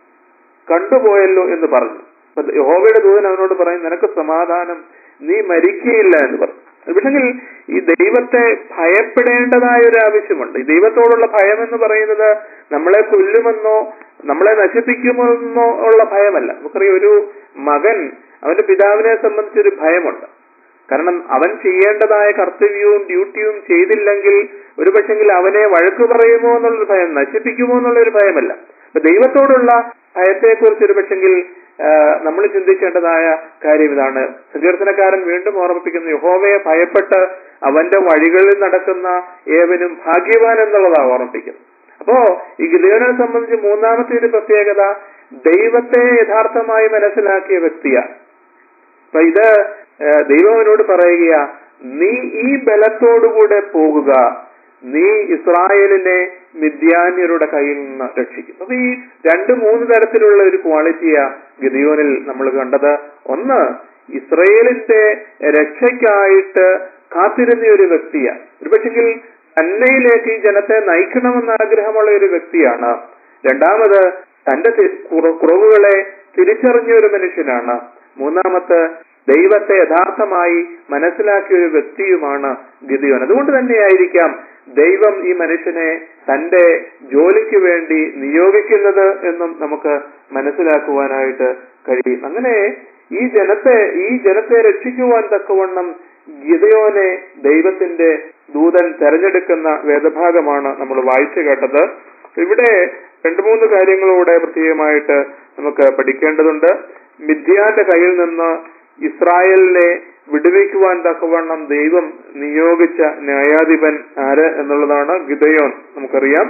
കണ്ടുപോയല്ലോ എന്ന് പറഞ്ഞു അപ്പൊ യഹോവയുടെ ദൂതൻ അവനോട് പറയും നിനക്ക് സമാധാനം നീ മരിക്കുകയില്ല എന്ന് പറഞ്ഞു പക്ഷെങ്കിൽ ഈ ദൈവത്തെ ഭയപ്പെടേണ്ടതായ ഒരു ആവശ്യമുണ്ട് ഈ ദൈവത്തോടുള്ള ഭയം എന്ന് പറയുന്നത് നമ്മളെ കൊല്ലുമെന്നോ നമ്മളെ നശിപ്പിക്കുമെന്നോ ഉള്ള ഭയമല്ല നമുക്കറിയാം ഒരു മകൻ അവന്റെ പിതാവിനെ സംബന്ധിച്ചൊരു ഭയമുണ്ട് കാരണം അവൻ ചെയ്യേണ്ടതായ കർത്തവ്യവും ഡ്യൂട്ടിയും ചെയ്തില്ലെങ്കിൽ ഒരു പക്ഷെങ്കിൽ അവനെ വഴക്ക് പറയുമോ എന്നുള്ളൊരു ഭയം നശിപ്പിക്കുമോ എന്നുള്ളൊരു ഭയമല്ല അപ്പൊ ദൈവത്തോടുള്ള ഭയത്തെക്കുറിച്ച് ഒരു പക്ഷെങ്കിൽ നമ്മൾ ചിന്തിക്കേണ്ടതായ കാര്യം ഇതാണ് സങ്കീർത്തനക്കാരൻ വീണ്ടും ഓർമ്മിപ്പിക്കുന്നു യഹോവയെ ഭയപ്പെട്ട് അവന്റെ വഴികളിൽ നടക്കുന്ന ഏവനും ഭാഗ്യവാൻ എന്നുള്ളതാണ് ഓർമ്മിപ്പിക്കുന്നത് അപ്പോ ഈ ഗിലിയോനെ സംബന്ധിച്ച് മൂന്നാമത്തെ ഒരു പ്രത്യേകത ദൈവത്തെ യഥാർത്ഥമായി മനസ്സിലാക്കിയ വ്യക്തിയാണ് അപ്പൊ ഇത് ഏഹ്, ദൈവം അവനോട് പറയുക നീ ഈ ബലത്തോടുകൂടെ പോകുക നീ ഇസ്രായേലിനെ മിഥ്യാന്യരുടെ കയ്യിൽ നിന്ന് രക്ഷിക്കും അപ്പൊ ഈ രണ്ട് മൂന്ന് തരത്തിലുള്ള ഒരു ക്വാളിറ്റിയാ ഗിദിയോനിൽ നമ്മൾ കണ്ടത് ഒന്ന് ഇസ്രയേലിന്റെ രക്ഷയ്ക്കായിട്ട് കാത്തിരുന്ന ഒരു വ്യക്തിയാണ് ഒരുപക്ഷെങ്കിൽ തന്നയിലേക്ക് ഈ ജനത്തെ നയിക്കണമെന്ന് ആഗ്രഹമുള്ള ഒരു വ്യക്തിയാണ് രണ്ടാമത് തന്റെ തി- കുറ- കുറവുകളെ തിരിച്ചറിഞ്ഞ ഒരു മനുഷ്യനാണ് മൂന്നാമത്തെ ദൈവത്തെ യഥാർത്ഥമായി മനസ്സിലാക്കിയ ഒരു വ്യക്തിയുമാണ് ഗിദിയോൻ അതുകൊണ്ട് തന്നെയായിരിക്കാം ദൈവം ഈ മനുഷ്യനെ തന്റെ ജോലിക്ക് വേണ്ടി നിയോഗിക്കുന്നത് എന്നും നമുക്ക് മനസ്സിലാക്കുവാനായിട്ട് കഴിയും അങ്ങനെ ഈ ജനത്തെ ഈ ജനത്തെ രക്ഷിക്കുവാൻ തക്കവണ്ണം ഗിതയോനെ ദൈവത്തിന്റെ ദൂതൻ തെരഞ്ഞെടുക്കുന്ന വേദഭാഗമാണ് നമ്മൾ വായിച്ചു കേട്ടത് ഇവിടെ രണ്ടു മൂന്ന് കാര്യങ്ങളൂടെ പ്രത്യേകമായിട്ട് നമുക്ക് പഠിക്കേണ്ടതുണ്ട് മിഥ്യാന്റെ കയ്യിൽ നിന്ന് ഇസ്രായേലിനെ വിടുവിക്കുവാൻ തക്കവണ്ണം ദൈവം നിയോഗിച്ച ന്യായാധിപൻ ആര് എന്നുള്ളതാണ് ഗിതയോൻ നമുക്കറിയാം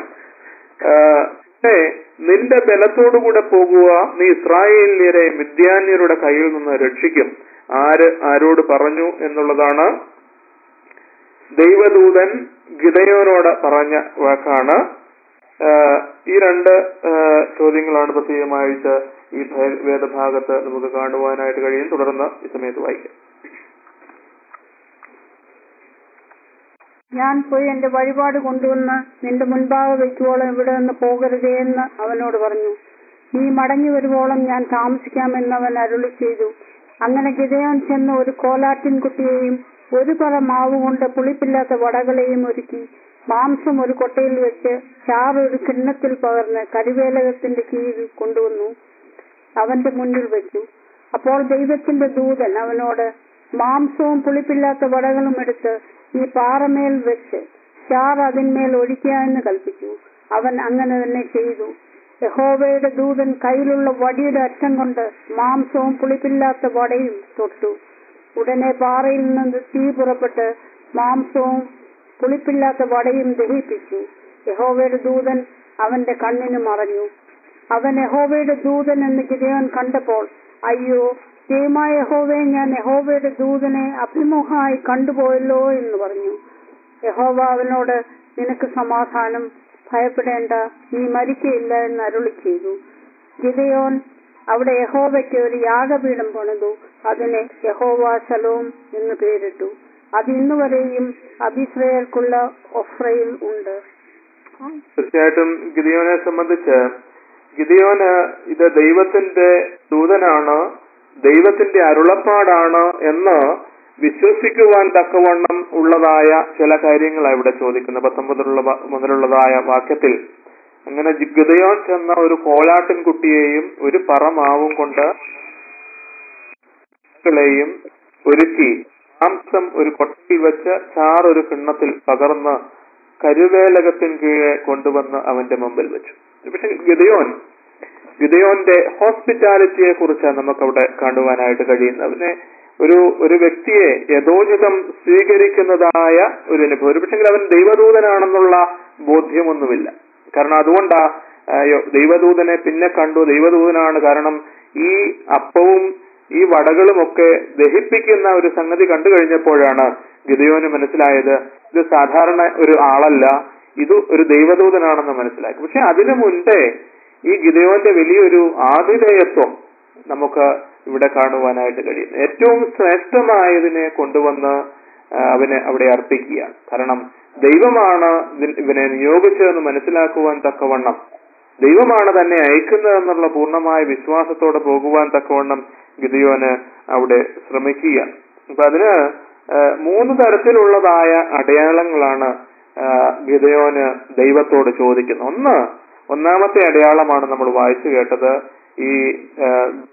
ആ, പിന്നെ നിന്റെ ബലത്തോടുകൂടെ പോകുക നീ ഇസ്രായേലിയരെ മിഥ്യാന്യരുടെ കയ്യിൽ നിന്ന് രക്ഷിക്കും ആര് ആരോട് പറഞ്ഞു എന്നുള്ളതാണ് ദൈവദൂതൻ ഗിതയോനോട് പറഞ്ഞ വാക്കാണ് ആ, ഈ രണ്ട് ആ, ചോദ്യങ്ങളാണ് പ്രത്യേകമായിട്ട് ഈ ഭേ- വേദഭാഗത്ത് നമുക്ക് കാണുവാനായിട്ട് കഴിയും തുടർന്ന് ഈ സമയത്ത് വായിക്കാം ഞാൻ പോയി എന്റെ വഴിപാട് കൊണ്ടുവന്ന് നിന്റെ മുൻപാകെ വെക്കുവോളം ഇവിടെ നിന്ന് പോകരുതേ എന്ന് അവനോട് പറഞ്ഞു നീ മടങ്ങി വരുവോളം ഞാൻ താമസിക്കാമെന്ന് അവൻ അരുളി ചെയ്തു അങ്ങനെ ഗിതയോൻ ചെന്ന് ഒരു കോലാട്ടിൻ കുട്ടിയെയും ഒരു പറ മാവ് കൊണ്ട് പുളിപ്പില്ലാത്ത വടകളെയും ഒരുക്കി മാംസം ഒരു കൊട്ടയിൽ വെച്ച് ചാറ് ഒരു കിണ്ണത്തിൽ പകർന്ന് കരിവേലകത്തിന്റെ കീഴിൽ കൊണ്ടുവന്നു അവന്റെ മുന്നിൽ വെച്ചു അപ്പോൾ ദൈവത്തിന്റെ ദൂതൻ അവനോട് മാംസവും പുളിപ്പില്ലാത്ത വടകളും എടുത്ത് ഈ പാറമേൽ വെച്ച് ചാറ് അതിന്മേൽ ഒഴിക്കുക എന്ന് കൽപ്പിച്ചു അവൻ അങ്ങനെ തന്നെ ചെയ്തു യഹോവയുടെ ദൂതൻ കയ്യിലുള്ള വടിയുടെ അറ്റം കൊണ്ട് മാംസവും പുളിപ്പില്ലാത്ത വടയും തൊട്ടു ഉടനെ പാറയിൽ നിന്ന് തീ പുറപ്പെട്ട് മാംസവും പുളിപ്പില്ലാത്ത വടയും ദഹിപ്പിച്ചു യഹോവയുടെ ദൂതൻ അവന്റെ കണ്ണിന് മറഞ്ഞു അവൻ യഹോവയുടെ ദൂതൻ എന്ന് ഗിതയോൻ കണ്ടപ്പോൾ അയ്യോ ദൈവമായ യഹോവയെ ഞാൻ യഹോവയുടെ ദൂതനെ അഭിമുഖമായി കണ്ടുപോയല്ലോ എന്ന് പറഞ്ഞു യഹോവ അവനോട് നിനക്ക് സമാധാനം ഭയപ്പെടേണ്ട നീ മരിക്കയില്ല എന്ന് അരുളി ചെയ്തു ഗിതയോൻ അവിടെ യഹോവയ്ക്ക് ഒരു യാഗപീഠം പണിതു അതിന് യഹോവ ശലോം എന്ന് പേരിട്ടു അത് ഇന്നുവരെയും അഭിശ്രയർക്കുള്ള ഒഫ്രയിൽ ഉണ്ട് തീർച്ചയായിട്ടും ഗിദിയോനെ സംബന്ധിച്ച് ഗിദിയോന് ഇത് ദൈവത്തിന്റെ ദൂതനാണ് ദൈവത്തിന്റെ അരുളപ്പാടാണ് എന്ന് വിശ്വസിക്കുവാൻ തക്കവണ്ണം ഉള്ളതായ ചില കാര്യങ്ങളാണ് ഇവിടെ ചോദിക്കുന്നത് പത്തൊമ്പതിലുള്ള മുതലുള്ളതായ വാക്യത്തിൽ അങ്ങനെ ഗിദയോൻ ചെന്ന ഒരു കോലാട്ടിൻ കുട്ടിയെയും ഒരു പറമാവും കൊണ്ട് ളെയും ഒരുക്കി മാംസം ഒരു കൊട്ടയിൽ വെച്ച് ചാർ ഒരു കിണ്ണത്തിൽ പകർന്ന് കരുവേലകത്തിന് കീഴെ കൊണ്ടുവന്ന് അവന്റെ മുമ്പിൽ വെച്ചു പക്ഷെ ഗിദയോൻ ഗിദയോന്റെ ഹോസ്പിറ്റാലിറ്റിയെ കുറിച്ചാണ് നമുക്കവിടെ കാണുവാനായിട്ട് കഴിയുന്നത് അവനെ ഒരു ഒരു വ്യക്തിയെ യഥോചിതം സ്വീകരിക്കുന്നതായ ഒരു അനുഭവം ഒരു പക്ഷെങ്കിൽ അവൻ ദൈവദൂതനാണെന്നുള്ള ബോധ്യമൊന്നുമില്ല കാരണം അതുകൊണ്ടാ ആ, യോ- ദൈവദൂതനെ പിന്നെ കണ്ടു ദൈവദൂതനാണ് കാരണം ഈ അപ്പവും ഈ വടകളുമൊക്കെ ദഹിപ്പിക്കുന്ന ഒരു സംഗതി കണ്ടു കഴിഞ്ഞപ്പോഴാണ് ഗിദയോന് മനസ്സിലായത് ഇത് സാധാരണ ഒരു ആളല്ല ഇത് ഒരു ദൈവദൂതനാണെന്ന് മനസ്സിലാക്കി പക്ഷെ അതിനു മുൻപേ ഈ ഗിദയോന്റെ വലിയൊരു ആതിഥേയത്വം നമുക്ക് ഇവിടെ കാണുവാനായിട്ട് കഴിയും ഏറ്റവും ശ്രേഷ്ഠമായതിനെ കൊണ്ടുവന്ന് ആ, അവനെ അവിടെ അർപ്പിക്കുകയാണ് കാരണം ദൈവമാണ് ഇതിൻ- ഇവനെ നിയോഗിച്ചതെന്ന് മനസ്സിലാക്കുവാൻ തക്കവണ്ണം ദൈവമാണ് തന്നെ അയക്കുന്നതെന്നുള്ള പൂർണ്ണമായ വിശ്വാസത്തോടെ പോകുവാൻ തക്കവണ്ണം ഗിദിയോന് അവിടെ ശ്രമിക്കുകയാണ് അപ്പൊ അതിന് ആ, മൂന്ന് തരത്തിലുള്ളതായ അടയാളങ്ങളാണ് ആ, ഗിദയോന് ദൈവത്തോട് ചോദിക്കുന്നത് ഒന്ന് ഒന്നാമത്തെ അടയാളമാണ് നമ്മൾ വായിച്ചു കേട്ടത് ഈ ആ,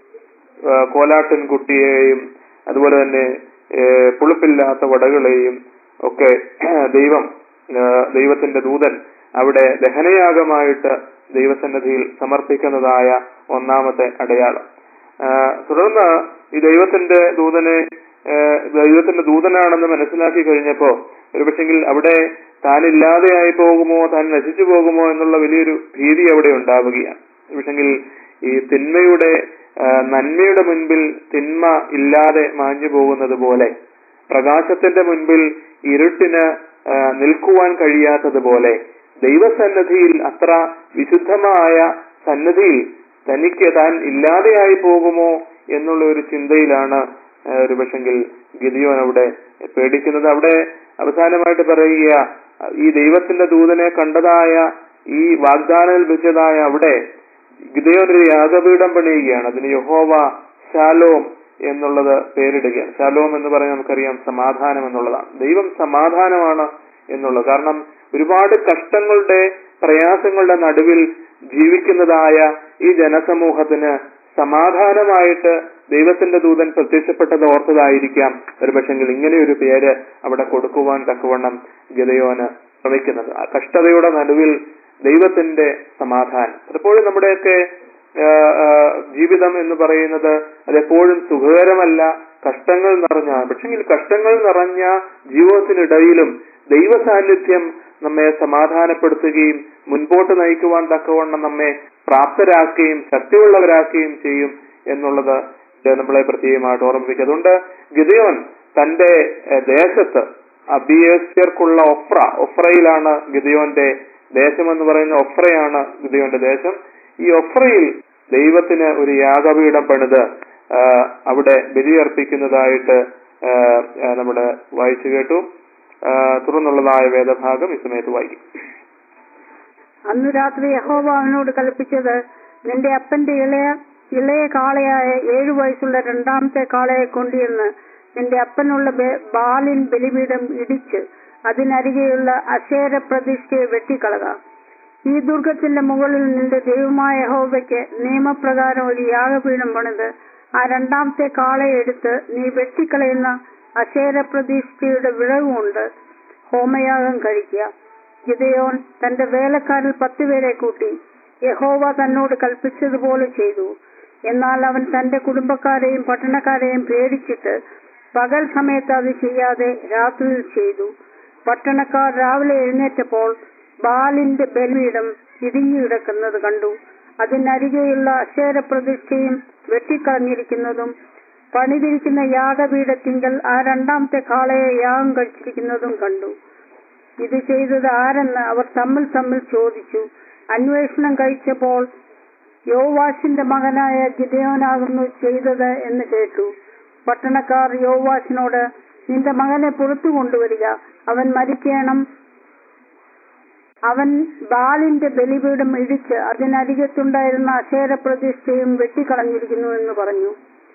ആ, കോലാട്ടിൻ കുട്ടിയെയും അതുപോലെ തന്നെ ഏ, പുളിപ്പില്ലാത്ത വടകളെയും ഒക്കെ ദൈവം ആ, ദൈവത്തിന്റെ ദൂതൻ അവിടെ ദഹനയാഗമായിട്ട് ദൈവസന്നിധിയിൽ സമർപ്പിക്കുന്നതായ ഒന്നാമത്തെ അടയാളം ആ, തുടർന്ന് ഈ ദൈവത്തിന്റെ ദൂതനെ ആ, ദൈവത്തിന്റെ ദൂതനാണെന്ന് മനസ്സിലാക്കി കഴിഞ്ഞപ്പോ ഒരുപക്ഷെങ്കിൽ അവിടെ താൻ ഇല്ലാതെയായി പോകുമോ താൻ നശിച്ചു പോകുമോ എന്നുള്ള വലിയൊരു ഭീതി അവിടെ ഉണ്ടാവുകയാണ് ഒരുപക്ഷെങ്കിൽ ഈ തിന്മയുടെ ആ, നന്മയുടെ മുൻപിൽ തിന്മ ഇല്ലാതെ മാഞ്ഞു പോകുന്നത് പോലെ പ്രകാശത്തിന്റെ മുൻപിൽ ഇരുട്ടിന് ആ, നിൽക്കുവാൻ കഴിയാത്തതുപോലെ ദൈവസന്നിധിയിൽ അത്ര വിശുദ്ധമായ സന്നിധിയിൽ തനിക്ക് താൻ ഇല്ലാതെയായി പോകുമോ എന്നുള്ള ഒരു ചിന്തയിലാണ് ആ, ഒരു പക്ഷെങ്കിൽ ഗിദിയോൻ അവിടെ പേടിക്കുന്നത് അവിടെ അവസാനമായിട്ട് പറയുക ഈ ദൈവത്തിന്റെ ദൂതനെ കണ്ടതായ ഈ വാഗ്ദാനം ലഭിച്ചതായ അവിടെ ഗിദയോൻ ഒരു യാഗപീഠം പണിയുകയാണ് അതിന് യഹോവ ശാലോം എന്നുള്ളത് പേരിടുകയാണ് ശാലോം എന്ന് പറഞ്ഞാൽ നമുക്കറിയാം സമാധാനം എന്നുള്ളതാണ് ദൈവം സമാധാനമാണ് എന്നുള്ളത് കാരണം ഒരുപാട് കഷ്ടങ്ങളുടെ പ്രയാസങ്ങളുടെ നടുവിൽ ജീവിക്കുന്നതായ ഈ ജനസമൂഹത്തിന് സമാധാനമായിട്ട് ദൈവത്തിന്റെ ദൂതൻ പ്രത്യക്ഷപ്പെട്ടത് ഓർത്തതായിരിക്കാം ഒരുപക്ഷെങ്കിൽ ഇങ്ങനെ ഒരു പേര് അവിടെ കൊടുക്കുവാൻ തക്കവണ്ണം ഗതയോന് ശ്രമിക്കുന്നത് ആ കഷ്ടതയുടെ നടുവിൽ ദൈവത്തിന്റെ സമാധാനം പലപ്പോഴും നമ്മുടെയൊക്കെ ആ, ആ, ജീവിതം എന്ന് പറയുന്നത് അതെപ്പോഴും സുഖകരമല്ല കഷ്ടങ്ങൾ നിറഞ്ഞ പക്ഷെങ്കിൽ കഷ്ടങ്ങൾ നിറഞ്ഞ ജീവിതത്തിനിടയിലും ദൈവ സാന്നിധ്യം നമ്മെ സമാധാനപ്പെടുത്തുകയും മുൻപോട്ട് നയിക്കുവാൻ തക്കവണ്ണം നമ്മെ പ്രാപ്തരാക്കുകയും ശക്തിയുള്ളവരാക്കുകയും ചെയ്യും എന്നുള്ളത് ഇത് നമ്മളെ പ്രത്യേകമായിട്ട് ഓർമ്മിപ്പിക്കുക അതുകൊണ്ട് ഗിദയോൻ തന്റെ ഏഹ്, ദേശത്ത് അബിയേസ്യർക്കുള്ള ഒഫ്ര ഒഫ്രയിലാണ് ഗിദയോന്റെ ദേശം എന്ന് പറയുന്ന ഒഫ്രയാണ് ഗിദയോന്റെ ദേശം ഈ ഒഫ്രയിൽ ദൈവത്തിന് ഒരു യാഗപീഠം പണിത് ആ, അവിടെ ബലിയർപ്പിക്കുന്നതായിട്ട് ആ, ആ, നമ്മുടെ വായിച്ചു കേട്ടു ആ, തുടർന്നുള്ളതായ വേദഭാഗം ഈ സമയത്ത് വായിക്കും അന്നു രാത്രി യഹോവ അവനോട് കൽപ്പിച്ചത് നിന്റെ അപ്പന്റെ ഇളയ ഇളയ കാളയായ ഏഴു വയസ്സുള്ള രണ്ടാമത്തെ കാളയെ കൊണ്ടുവന്ന് നിന്റെ അപ്പനുള്ള ബെ- ബാലിൻ ബലിപീഠം ഇടിച്ച് അതിനരികെയുള്ള അശേര പ്രതിഷ്ഠയെ വെട്ടിക്കളക ഈ ദുർഗത്തിന്റെ മുകളിൽ നിന്റെ ദൈവമായ യഹോവയ്ക്ക് നിയമപ്രകാരം ഒരു യാഗപീഠം പണിത് ആ രണ്ടാമത്തെ കാളയെ എടുത്ത് നീ വെട്ടിക്കളയുന്ന അശേര പ്രതീക്ഷയുടെ വിളവ് കൊണ്ട് ഹോമയാഗം കഴിക്കുക ഗിദയോൻ തന്റെ വേലക്കാരിൽ പത്തുപേരെ കൂട്ടി യഹോവ തന്നോട് കൽപ്പിച്ചതുപോലെ ചെയ്തു എന്നാൽ അവൻ തന്റെ കുടുംബക്കാരെയും പട്ടണക്കാരെയും പേടിച്ചിട്ട് പകൽ സമയത്ത് അത് ചെയ്യാതെ രാത്രിയിൽ ചെയ്തു പട്ടണക്കാർ രാവിലെ എഴുന്നേറ്റപ്പോൾ ബാലിന്റെ ബലിപീഠം ഇടിഞ്ഞു കിടക്കുന്നത് കണ്ടു അതിനരികെയുള്ള അക്ഷര പ്രതിഷ്ഠയും വെട്ടിക്കളഞ്ഞിരിക്കുന്നതും പണിതിരിക്കുന്ന യാഗപീഠത്തിങ്കൽ ആ രണ്ടാമത്തെ കാളയെ യാഗം കഴിച്ചിരിക്കുന്നതും കണ്ടു ഇത് ചെയ്തത് ആരെന്ന് അവർ തമ്മിൽ തമ്മിൽ ചോദിച്ചു അന്വേഷണം കഴിച്ചപ്പോൾ യോവാശിന്റെ മകനായ ഗിദയോനാകുന്നു ചെയ്തത് എന്ന് കേട്ടു പട്ടണക്കാർ യോവാശിനോട് നിന്റെ മകനെ പുറത്തു കൊണ്ടുവരിക അവൻ മരിക്കണം അവൻ ബാലിന്റെ ബലിപീഠം ഇടിച്ച് അതിനരികത്തുണ്ടായിരുന്ന അശേര പ്രതിഷ്ഠയും വെട്ടിക്കളഞ്ഞിരിക്കുന്നു എന്ന് പറഞ്ഞു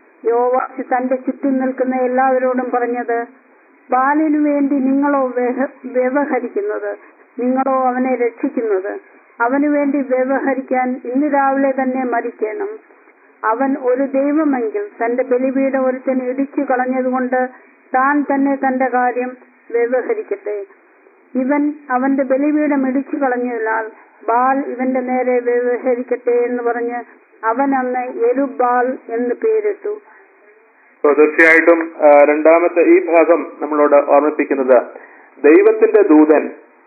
യോവാശ് തന്റെ ചുറ്റും നിൽക്കുന്ന എല്ലാവരോടും പറഞ്ഞത് ബാലിനു വേണ്ടി നിങ്ങളോ വ്യവ- വ്യവഹരിക്കുന്നത് നിങ്ങളോ അവനെ രക്ഷിക്കുന്നത് അവനു വേണ്ടി വ്യവഹരിക്കാൻ ഇന്ന് രാവിലെ തന്നെ മരിക്കണം അവൻ ഒരു ദൈവമെങ്കിൽ തന്റെ ബലിപീഠം ഒരുത്തൻ ഇടിച്ചു കളഞ്ഞതുകൊണ്ട് താൻ തന്നെ തന്റെ കാര്യം വ്യവഹരിക്കട്ടെ ഇവൻ അവന്റെ ബലിപീഠം ഇടിച്ചു കളഞ്ഞതിനാൽ ബാൽ ഇവന്റെ നേരെ വ്യവഹരിക്കട്ടെ എന്ന് പറഞ്ഞ് അവൻ അന്ന് എരുബാൽ എന്ന് പേരിട്ടു അപ്പൊ തീർച്ചയായിട്ടും ആ, രണ്ടാമത്തെ ഈ ഭാഗം നമ്മളോട് ഓർമ്മിപ്പിക്കുന്നത് ദൈവത്തിന്റെ ദൂതൻ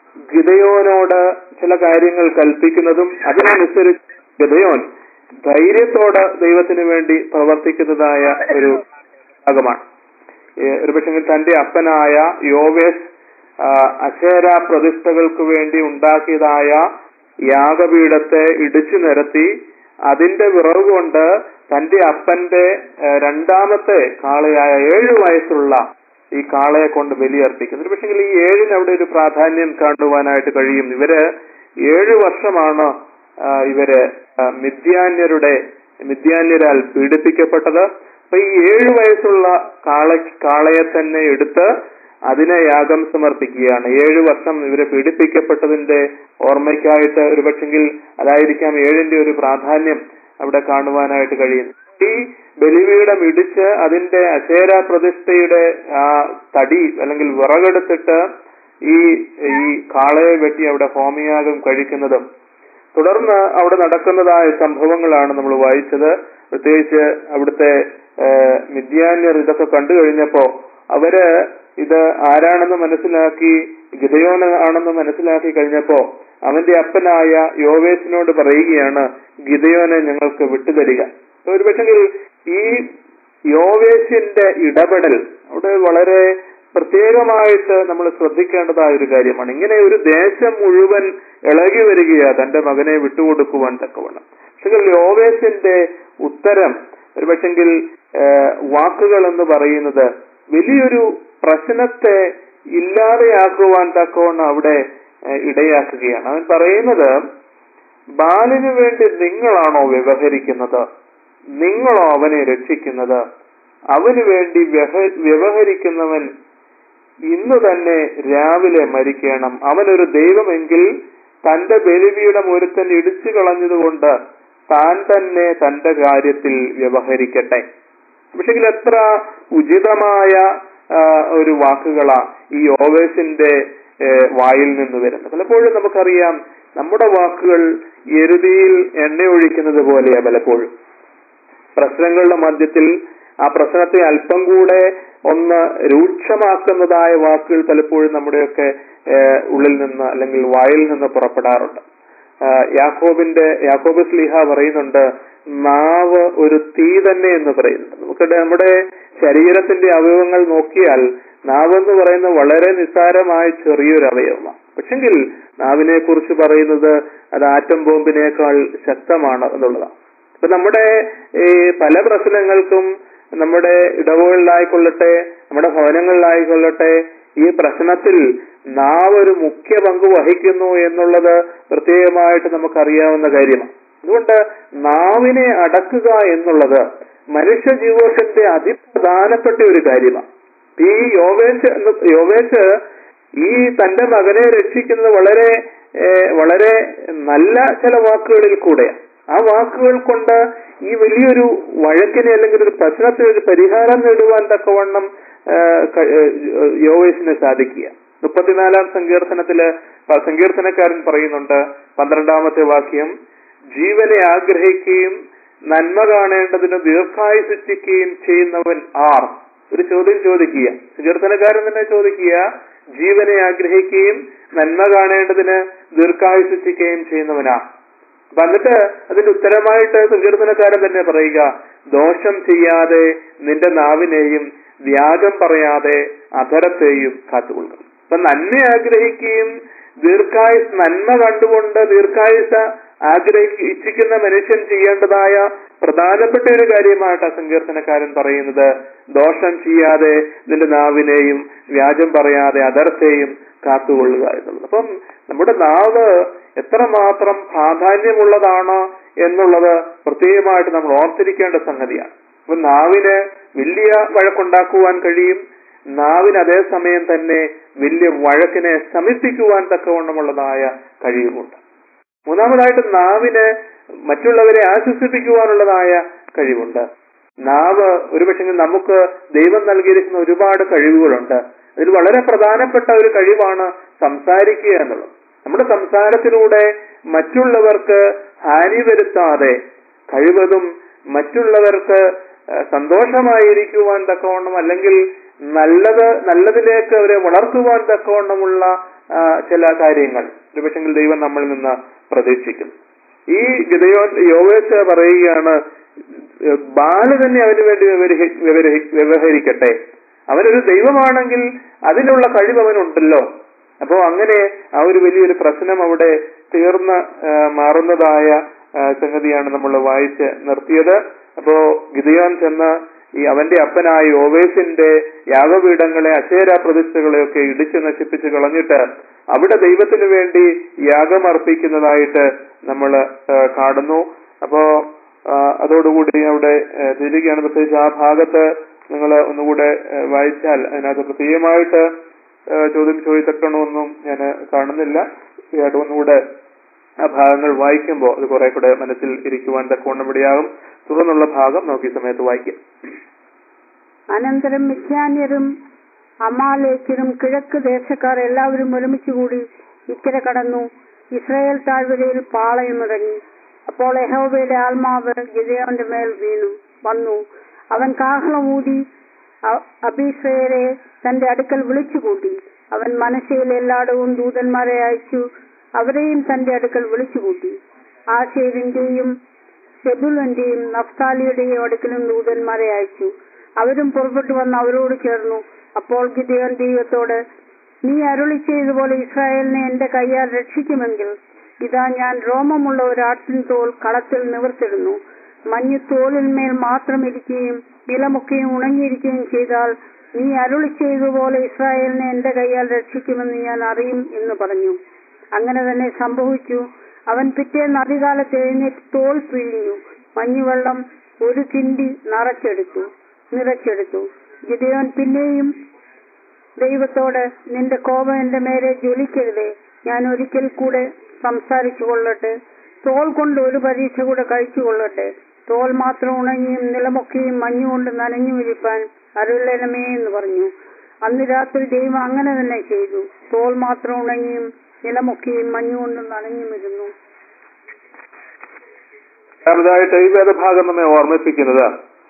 ഗിതയോനോട് ചില കാര്യങ്ങൾ കൽപ്പിക്കുന്നതും അതിനനുസരിച്ച് ഗിതയോൻ ധൈര്യത്തോടെ ദൈവത്തിന് വേണ്ടി പ്രവർത്തിക്കുന്നതായ ഒരു ഭാഗമാണ് ഏഹ് ഒരുപക്ഷെ തന്റെ അപ്പനായ യോവേസ് ആ, അശേര പ്രതിഷ്ഠകൾക്ക് വേണ്ടി ഉണ്ടാക്കിയതായ യാഗപീഠത്തെ ഇടിച്ചു നിരത്തി അതിന്റെ വിറവ് കൊണ്ട് തന്റെ അപ്പന്റെ ഏഹ്, രണ്ടാമത്തെ കാളയായ ഏഴു വയസ്സുള്ള ഈ കാളയെ കൊണ്ട് ബലിയർപ്പിക്കുന്നു പക്ഷേ ഈ ഏഴിന് അവിടെ ഒരു പ്രാധാന്യം കാണുവാനായിട്ട് കഴിയും ഇവര് ഏഴു വർഷമാണ് ആ, ഇവര് ആ, മിഥ്യാന്യരുടെ മിഥ്യാന്യരാൽ പീഡിപ്പിക്കപ്പെട്ടത് അപ്പൊ ഈ ഏഴു വയസ്സുള്ള കാള കാളയെ തന്നെ എടുത്ത് അതിനെ യാഗം സമർപ്പിക്കുകയാണ് ഏഴു വർഷം ഇവരെ പീഡിപ്പിക്കപ്പെട്ടതിന്റെ ഓർമ്മയ്ക്കായിട്ട് ഒരുപക്ഷെങ്കിൽ അതായിരിക്കാം ഏഴിന്റെ ഒരു പ്രാധാന്യം അവിടെ കാണുവാനായിട്ട് കഴിയും ഈ ബലിപീഠം ഇടിച്ച് അതിന്റെ അശേര പ്രതിഷ്ഠയുടെ ആ തടി അല്ലെങ്കിൽ വിറകെടുത്തിട്ട് ഈ ഈ കാളയെ വെട്ടി അവിടെ ഹോമയാഗം കഴിക്കുന്നതും തുടർന്ന് അവിടെ നടക്കുന്നതായ സംഭവങ്ങളാണ് നമ്മൾ വായിച്ചത് പ്രത്യേകിച്ച് അവിടുത്തെ ഏഹ്, മിദ്യാന്യർ ഇതൊക്കെ കണ്ടു കഴിഞ്ഞപ്പോ അവര് ഇത് ആരാണെന്ന് മനസ്സിലാക്കി ഗിതയോന ആണെന്ന് മനസ്സിലാക്കി കഴിഞ്ഞപ്പോ അവന്റെ അപ്പനായ യോവേസിനോട് പറയുകയാണ് ഗിതയോനെ ഞങ്ങൾക്ക് വിട്ടുതരിക ഒരുപക്ഷെങ്കിൽ ഈ യോവേസിന്റെ ഇടപെടൽ അവിടെ വളരെ പ്രത്യേകമായിട്ട് നമ്മൾ ശ്രദ്ധിക്കേണ്ടതായ ഒരു കാര്യമാണ് ഇങ്ങനെ ഒരു ദേശം മുഴുവൻ ഇളകി വരികയാ തന്റെ മകനെ വിട്ടുകൊടുക്കുവാൻ തക്കവണ്ണം പക്ഷെ യോവേസിന്റെ ഉത്തരം ഒരുപക്ഷെങ്കിൽ ഏഹ്, വാക്കുകൾ എന്ന് പറയുന്നത് വലിയൊരു പ്രശ്നത്തെ ഇല്ലാതെയാക്കുവാൻ തക്കവണ്ണം അവിടെ ഏഹ്, ഇടയാക്കുകയാണ് അവൻ പറയുന്നത് ബാലിനു വേണ്ടി നിങ്ങളാണോ വ്യവഹരിക്കുന്നത് നിങ്ങളോ അവനെ രക്ഷിക്കുന്നത് അവന് വേണ്ടി വ്യവ- വ്യവഹരിക്കുന്നവൻ ഇന്ന് തന്നെ രാവിലെ മരിക്കണം അവനൊരു ദൈവമെങ്കിൽ തന്റെ ബലിപീഠം ഒരുത്തൻ ഇടിച്ചു കളഞ്ഞതുകൊണ്ട് താൻ തന്നെ തന്റെ കാര്യത്തിൽ വ്യവഹരിക്കട്ടെ പക്ഷെങ്കിൽ എത്ര ഉചിതമായ ആ, ഒരു വാക്കുകളാ ഈ ഓവേസിന്റെ ഏ, വായിൽ നിന്ന് വരുന്നത് പലപ്പോഴും നമുക്കറിയാം നമ്മുടെ വാക്കുകൾ എരുതിയിൽ എണ്ണ ഒഴിക്കുന്നത് പോലെയാ പലപ്പോഴും പ്രശ്നങ്ങളുടെ മധ്യത്തിൽ ആ പ്രശ്നത്തെ അല്പം കൂടെ ഒന്ന് രൂക്ഷമാക്കുന്നതായ വാക്കുകൾ പലപ്പോഴും നമ്മുടെയൊക്കെ ഏഹ്, ഉള്ളിൽ നിന്ന് അല്ലെങ്കിൽ വായിൽ നിന്ന് പുറപ്പെടാറുണ്ട് ആഹ് യാക്കോബിന്റെ യാക്കോബ് സ്ലീഹ പറയുന്നുണ്ട് നാവ് ഒരു തീ തന്നെ എന്ന് പറയുന്നുണ്ട് നമുക്ക് നമ്മുടെ ശരീരത്തിന്റെ അവയവങ്ങൾ നോക്കിയാൽ നാവ് എന്ന് പറയുന്നത് വളരെ നിസ്സാരമായ ചെറിയൊരു അവയവമാണ് പക്ഷെങ്കിൽ നാവിനെ കുറിച്ച് പറയുന്നത് അത് ആറ്റം ബോംബിനേക്കാൾ ശക്തമാണ് എന്നുള്ളതാണ് ഇപ്പൊ നമ്മുടെ ഈ പല പ്രശ്നങ്ങൾക്കും നമ്മുടെ ഇടവുകളിലായിക്കൊള്ളട്ടെ നമ്മുടെ ഭവനങ്ങളിലായിക്കൊള്ളട്ടെ ഈ പ്രശ്നത്തിൽ നാവ് ഒരു മുഖ്യ പങ്ക് വഹിക്കുന്നു എന്നുള്ളത് പ്രത്യേകമായിട്ട് നമുക്കറിയാവുന്ന കാര്യമാണ് അതുകൊണ്ട് നാവിനെ അടക്കുക എന്നുള്ളത് മനുഷ്യ ജീവിതത്തിന്റെ അതിപ്രധാനപ്പെട്ട ഒരു കാര്യമാണ് ഈ യോവേശ് എന്ന് യോവേശ് ഈ തന്റെ മകനെ രക്ഷിക്കുന്നത് വളരെ ഏഹ്, വളരെ നല്ല ചില വാക്കുകളിൽ കൂടെ ആ വാക്കുകൾ കൊണ്ട് ഈ വലിയൊരു വഴക്കിനെ അല്ലെങ്കിൽ ഒരു പ്രശ്നത്തിന് ഒരു പരിഹാരം നേടുവാൻ തക്കവണ്ണം ആ, ക- ഏ, യോവേസിന് സാധിക്കുക മുപ്പത്തിനാലാം സങ്കീർത്തനത്തില് പ- സങ്കീർത്തനക്കാരൻ പറയുന്നുണ്ട് പന്ത്രണ്ടാമത്തെ വാക്യം ജീവനെ ആഗ്രഹിക്കുകയും നന്മ കാണേണ്ടതിന് ദീർഘായുസിക്കുകയും ചെയ്യുന്നവൻ ആർ ഒരു ചോദ്യം ചോദിക്കുക സങ്കീർത്തനക്കാരൻ തന്നെ ചോദിക്കുക ജീവനെ ആഗ്രഹിക്കുകയും നന്മ കാണേണ്ടതിന് ദീർഘായുസിക്കുകയും ചെയ്യുന്നവനാ അപ്പൊ എന്നിട്ട് അതിന്റെ ഉത്തരമായിട്ട് സങ്കീർത്തനക്കാരൻ തന്നെ പറയുക ദോഷം ചെയ്യാതെ നിന്റെ നാവിനെയും വ്യാജം പറയാതെ അധരത്തെയും കാത്തുകൊള്ളുക അപ്പൊ നന്മ ആഗ്രഹിക്കുകയും ദീർഘായുസ് നന്മ കണ്ടുകൊണ്ട് ദീർഘായുസ് ആഗ്രഹി ഇച്ഛിക്കുന്ന മനുഷ്യൻ ചെയ്യേണ്ടതായ പ്രധാനപ്പെട്ട ഒരു കാര്യമായിട്ട് സങ്കീർത്തനക്കാരൻ പറയുന്നത് ദോഷം ചെയ്യാതെ നിന്റെ നാവിനെയും വ്യാജം പറയാതെ അധരത്തെയും കാത്തുകൊള്ളുക എന്നുള്ളത് അപ്പം നമ്മുടെ നാവ് എത്രമാത്രം പ്രാധാന്യമുള്ളതാണ് എന്നുള്ളത് പ്രത്യേകമായിട്ട് നമ്മൾ ഓർത്തിരിക്കേണ്ട സംഗതിയാണ് അപ്പൊ നാവിന് വലിയ വഴക്കുണ്ടാക്കുവാൻ കഴിയും നാവിന് അതേസമയം തന്നെ വലിയ വഴക്കിനെ ശമിപ്പിക്കുവാൻ തക്കവണ്ണമുള്ളതായ കഴിവുമുണ്ട് മൂന്നാമതായിട്ട് നാവിന് മറ്റുള്ളവരെ ആശ്വസിപ്പിക്കുവാനുള്ളതായ കഴിവുണ്ട് നാവ് ഒരുപക്ഷെ നമുക്ക് ദൈവം നൽകിയിരിക്കുന്ന ഒരുപാട് കഴിവുകളുണ്ട് അതിൽ വളരെ പ്രധാനപ്പെട്ട ഒരു കഴിവാണ് സംസാരിക്കുക എന്നുള്ളത് നമ്മുടെ സംസാരത്തിലൂടെ മറ്റുള്ളവർക്ക് ഹാനി വരുത്താതെ കഴിവതും മറ്റുള്ളവർക്ക് ഏഹ്, സന്തോഷമായിരിക്കുവാൻ തക്കവണ്ണം അല്ലെങ്കിൽ നല്ലത് നല്ലതിലേക്ക് അവരെ വളർത്തുവാൻ തക്കവണ്ണമുള്ള ആ, ചില കാര്യങ്ങൾ ഒരുപക്ഷെങ്കിൽ ദൈവം നമ്മളിൽ നിന്ന് പ്രതീക്ഷിക്കും ഈ ഗിതയോ യോവേസ് പറയുകയാണ് ഏഹ്, ബാല് തന്നെ അവന് വേണ്ടി വ്യവഹരി- വ്യവഹരി- വ്യവഹരിക്കട്ടെ അവനൊരു ദൈവമാണെങ്കിൽ അതിനുള്ള കഴിവ് അവനുണ്ടല്ലോ അപ്പോ അങ്ങനെ ആ ഒരു വലിയൊരു പ്രശ്നം അവിടെ തീർന്ന് ആ, മാറുന്നതായ ആ, സംഗതിയാണ് നമ്മൾ വായിച്ച് നിർത്തിയത് അപ്പോ ഗിതയോൻ ചെന്ന് ഈ അവന്റെ അപ്പനായ യോവേസിന്റെ യാഗപീഠങ്ങളെ അശേര പ്രതിഷ്ഠകളെയൊക്കെ ഇടിച്ചു നശിപ്പിച്ച് കളഞ്ഞിട്ട് അവിടെ ദൈവത്തിന് വേണ്ടി യാഗം അർപ്പിക്കുന്നതായിട്ട് നമ്മൾ കാണുന്നു അപ്പോ ആ, അതോടുകൂടി അവിടെ ആ, തിരികെയാണ് പ്രത്യേകിച്ച് ആ ഭാഗത്ത് നിങ്ങൾ ഒന്നുകൂടെ ആ, വായിച്ചാൽ അതിനകത്ത് പ്രത്യേകമായിട്ട് ആ, ചോദ്യം ചോദിച്ചക്കണമെന്നും ഞാൻ കാണുന്നില്ല തീർച്ചയായിട്ടും ഒന്നുകൂടെ ആ ഭാഗങ്ങൾ വായിക്കുമ്പോൾ അത് കുറെ കൂടെ മനസ്സിൽ ഇരിക്കുവാൻ തക്കവണ്ണം ഇടയാകും തുടർന്നുള്ള ഭാഗം നമുക്ക് ഈ സമയത്ത് വായിക്കാം അനന്തരം മിഥ്യാന്യരും അമാലേക്കരും കിഴക്ക് ദേശക്കാർ എല്ലാവരും ഒരുമിച്ച് കൂടി ഇക്കരെ കടന്നു ഇസ്രായേൽ താഴ്വരയിൽ പാളയമിറങ്ങി അപ്പോൾ യഹോവയുടെ ആത്മാവ് ഗിദയോന്റെ മേൽ വീണു വന്നു അവൻ കാഹളം ഊതി അ- അബീശ്രയരെ തന്റെ അടുക്കൽ വിളിച്ചുകൂട്ടി അവൻ മനശയിൽ എല്ലായിടവും ദൂതന്മാരെ അയച്ചു അവരെയും തന്റെ അടുക്കൽ വിളിച്ചുകൂട്ടി ആശേരിന്റെയും സെബുലന്റെയും നഫ്താലിയുടെയും അടുക്കലും ദൂതന്മാരെ അയച്ചു അവരും പുറപ്പെട്ടു വന്ന് അവരോട് ചേർന്നു അപ്പോൾ ഗിദയോൻ ദൈവത്തോട് നീ അരുളി ചെയ്തതുപോലെ ഇസ്രായേലിനെ എന്റെ കൈയാൽ രക്ഷിക്കുമെങ്കിൽ ഇതാ ഞാൻ രോമമുള്ള ഒരു ആട്ടിൻ തോൽ കളത്തിൽ നിവർത്തിടുന്നു മഞ്ഞ് തോലിന്മേൽ മാത്രം ഇരിക്കുകയും ഇലമൊക്കെയും ഉണങ്ങിയിരിക്കുകയും ചെയ്താൽ നീ അരുളി ചെയ്തതുപോലെ ഇസ്രായേലിനെ എന്റെ കൈയാൽ രക്ഷിക്കുമെന്ന് ഞാൻ അറിയും എന്ന് പറഞ്ഞു അങ്ങനെ തന്നെ സംഭവിച്ചു അവൻ പിറ്റേന്ന് അധികാലത്ത് എഴുന്നേറ്റ് തോൽ പിഴിഞ്ഞു മഞ്ഞുവെള്ളം ഒരു കിണ്ടി നിറച്ചെടുത്തു നിറച്ചെടുത്തു ഗിദയോൻ പിന്നെയും ദൈവത്തോട് നിന്റെ കോപം എന്റെ മേലെ ജ്വലിക്കരുതേ ഞാൻ ഒരിക്കൽ കൂടെ സംസാരിച്ചു കൊള്ളട്ടെ തോൽ കൊണ്ട് ഒരു പരീക്ഷ കൂടെ കഴിച്ചു കൊള്ളട്ടെ തോൽ മാത്രം ഉണങ്ങിയും നിലമൊക്കെയും മഞ്ഞുകൊണ്ട് നനഞ്ഞു വിരിപ്പാൻ അരുളനമേ എന്ന് പറഞ്ഞു അന്ന് രാത്രി ദൈവം അങ്ങനെ തന്നെ ചെയ്തു തോൽ മാത്രം ഉണങ്ങിയും നിലമൊക്കെയും മഞ്ഞുകൊണ്ട് നനഞ്ഞുമിരുന്നു രണ്ടാമതായിട്ട് ഈ വേദഭാഗം നമ്മെ ഓർമ്മിപ്പിക്കുന്നത്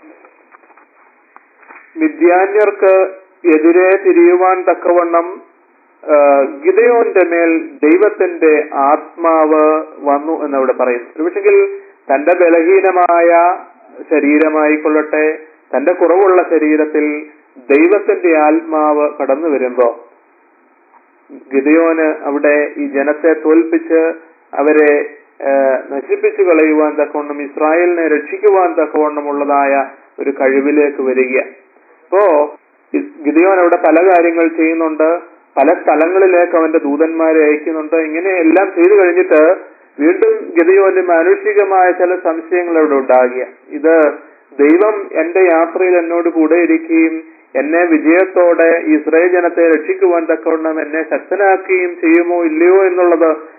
വിദ്യാന്യർക്ക് എതിരെ തിരിയുവാൻ തക്കവണ്ണം ആ, ഗിദയോന്റെ മേൽ ദൈവത്തിന്റെ ആത്മാവ് വന്നു എന്നവിടെ പറയുന്നു ഒരുപക്ഷെങ്കിൽ തന്റെ ബലഹീനമായ ശരീരമായിക്കൊള്ളട്ടെ തന്റെ കുറവുള്ള ശരീരത്തിൽ ദൈവത്തിന്റെ ആത്മാവ് കടന്നു വരുമ്പോ ഗിദയോന് അവിടെ ഈ ജനത്തെ തോൽപ്പിച്ച് അവരെ ആ, നശിപ്പിച്ചു കളയുവാൻ തക്കവണ്ണം ഇസ്രായേലിനെ രക്ഷിക്കുവാൻ തക്കവണ്ണമുള്ളതായ ഒരു കഴിവിലേക്ക് വരിക അപ്പോ ഇ- ഗിദയോൻ അവിടെ പല കാര്യങ്ങൾ ചെയ്യുന്നുണ്ട് പല സ്ഥലങ്ങളിലേക്ക് അവന്റെ ദൂതന്മാരെ അയക്കുന്നുണ്ട് ഇങ്ങനെ എല്ലാം ചെയ്തു കഴിഞ്ഞിട്ട് വീണ്ടും ഗിദയോന് മാനുഷികമായ ചില സംശയങ്ങൾ അവിടെ ഉണ്ടാകുക ഇത് ദൈവം എന്റെ യാത്രയിൽ എന്നോട് കൂടെ ഇരിക്കുകയും എന്നെ വിജയത്തോടെ ഇസ്രായേൽ ജനത്തെ രക്ഷിക്കുവാൻ തക്കവണ്ണം എന്നെ ശക്തനാക്കുകയും ചെയ്യുമോ ഇല്ലയോ എന്നുള്ളത്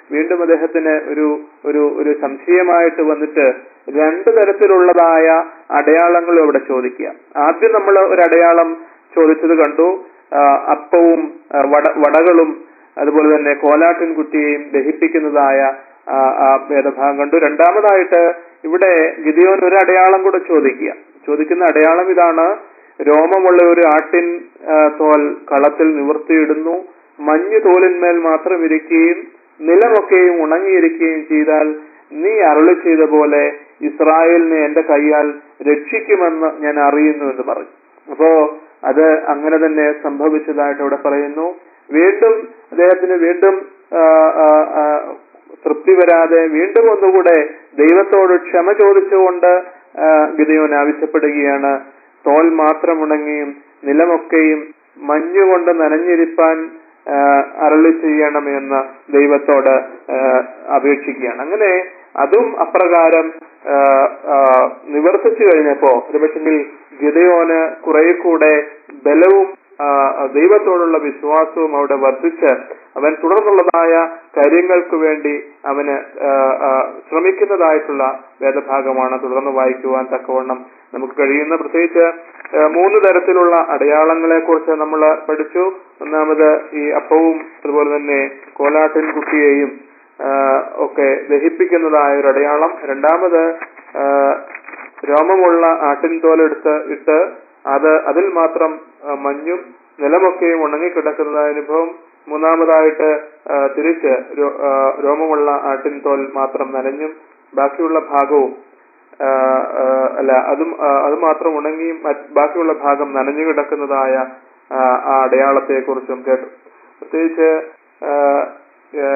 വീണ്ടും അദ്ദേഹത്തിന് ഒരു ഒരു ഒരു സംശയമായിട്ട് വന്നിട്ട് രണ്ട് തരത്തിലുള്ളതായ അടയാളങ്ങളും അവിടെ ചോദിക്കുക ആദ്യം നമ്മൾ ഒരു അടയാളം ചോദിച്ചത് കണ്ടു ആ, അപ്പവും ആ, വട വടകളും അതുപോലെ തന്നെ കോലാട്ടിൻ കുട്ടിയെയും ദഹിപ്പിക്കുന്നതായ ആ, ആ വേദഭാഗം കണ്ടു രണ്ടാമതായിട്ട് ഇവിടെ ഗിദിയോൻ ഒരു അടയാളം കൂടെ ചോദിക്കുക ചോദിക്കുന്ന അടയാളം ഇതാണ് രോമമുള്ള ഒരു ആട്ടിൻ ആ, തോൽ കളത്തിൽ നിവർത്തിയിടുന്നു മഞ്ഞ് തോലിന്മേൽ മാത്രം ഇരിക്കുകയും നിലമൊക്കെയും ഉണങ്ങിയിരിക്കുകയും ചെയ്താൽ നീ അരുളി ചെയ്ത പോലെ ഇസ്രായേലിനെ എന്റെ കൈയാൽ രക്ഷിക്കുമെന്ന് ഞാൻ അറിയുന്നു എന്ന് പറഞ്ഞു അപ്പോ അത് അങ്ങനെ തന്നെ സംഭവിച്ചതായിട്ട് ഇവിടെ പറയുന്നു വീണ്ടും അദ്ദേഹത്തിന് വീണ്ടും ആ, ആ, ആ, തൃപ്തി വരാതെ വീണ്ടും ഒന്നുകൂടെ ദൈവത്തോട് ക്ഷമ ചോദിച്ചുകൊണ്ട് ആ, ഗിദയോൻ ആവശ്യപ്പെടുകയാണ് തോൽ മാത്രം ഉണങ്ങിയും നിലമൊക്കെയും മഞ്ഞുകൊണ്ട് നനഞ്ഞിരിപ്പാൻ ആ, അരുളി ചെയ്യണമെന്ന് ദൈവത്തോട് ആ, അപേക്ഷിക്കുകയാണ് അങ്ങനെ അതും അപ്രകാരം ആ, ആ, നിവർത്തിച്ചു കഴിഞ്ഞപ്പോ ഒരുപക്ഷെങ്കിൽ ഗിതയോന് കുറെ കൂടെ ബലവും ആ, ദൈവത്തോടുള്ള വിശ്വാസവും അവിടെ വർദ്ധിച്ച് അവൻ തുടർന്നുള്ളതായ കാര്യങ്ങൾക്ക് വേണ്ടി അവന് ആ, ആ, ശ്രമിക്കുന്നതായിട്ടുള്ള വേദഭാഗമാണ് തുടർന്ന് വായിക്കുവാൻ തക്കവണ്ണം നമുക്ക് കഴിയുന്ന പ്രത്യേകിച്ച് ആ, മൂന്ന് തരത്തിലുള്ള അടയാളങ്ങളെ കുറിച്ച് നമ്മൾ പഠിച്ചു ഒന്നാമത് ഈ അപ്പവും അതുപോലെ തന്നെ കോലാട്ടിൻ കുട്ടിയെയും ആ, ഒക്കെ ദഹിപ്പിക്കുന്നതായ ഒരു അടയാളം രണ്ടാമത് ആ, രോമമുള്ള ആട്ടിൻ തോലെടുത്ത് ഇട്ട് അത് അതിൽ മാത്രം ആ, മഞ്ഞും നിലമൊക്കെയും ഉണങ്ങിക്കിടക്കുന്ന അനുഭവം മൂന്നാമതായിട്ട് ആ, തിരിച്ച് രോ- ആ, രോമമുള്ള ആട്ടിൻ തോൽ മാത്രം നനഞ്ഞും ബാക്കിയുള്ള ഭാഗവും ആ, ആ, അല്ല അതും ആ, അത് മാത്രം ഉണങ്ങിയും മറ്റ് ബാക്കിയുള്ള ഭാഗം നനഞ്ഞു കിടക്കുന്നതായ ആ, ആ അടയാളത്തെ കുറിച്ചും കേട്ടു പ്രത്യേകിച്ച് ആ, ആ,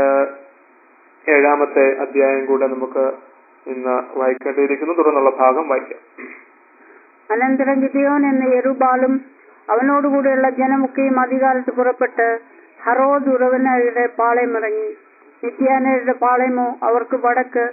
ഏഴാമത്തെ അധ്യായം കൂടെ നമുക്ക് ഇന്ന് വായിക്കേണ്ടിയിരിക്കുന്നു തുടർന്നുള്ള ഭാഗം വായിക്കാം അനന്തരം ഗിദിയോൻ എന്ന യെരുബാലും അവനോടുകൂടെയുള്ള ജനമൊക്കെയും അധികാരത്ത് പുറപ്പെട്ട് ഹറോദ് ഉറവനരുടെ പാളയമിറങ്ങി നിത്യാനരുടെ പാളയമോ അവർക്ക് വടക്ക്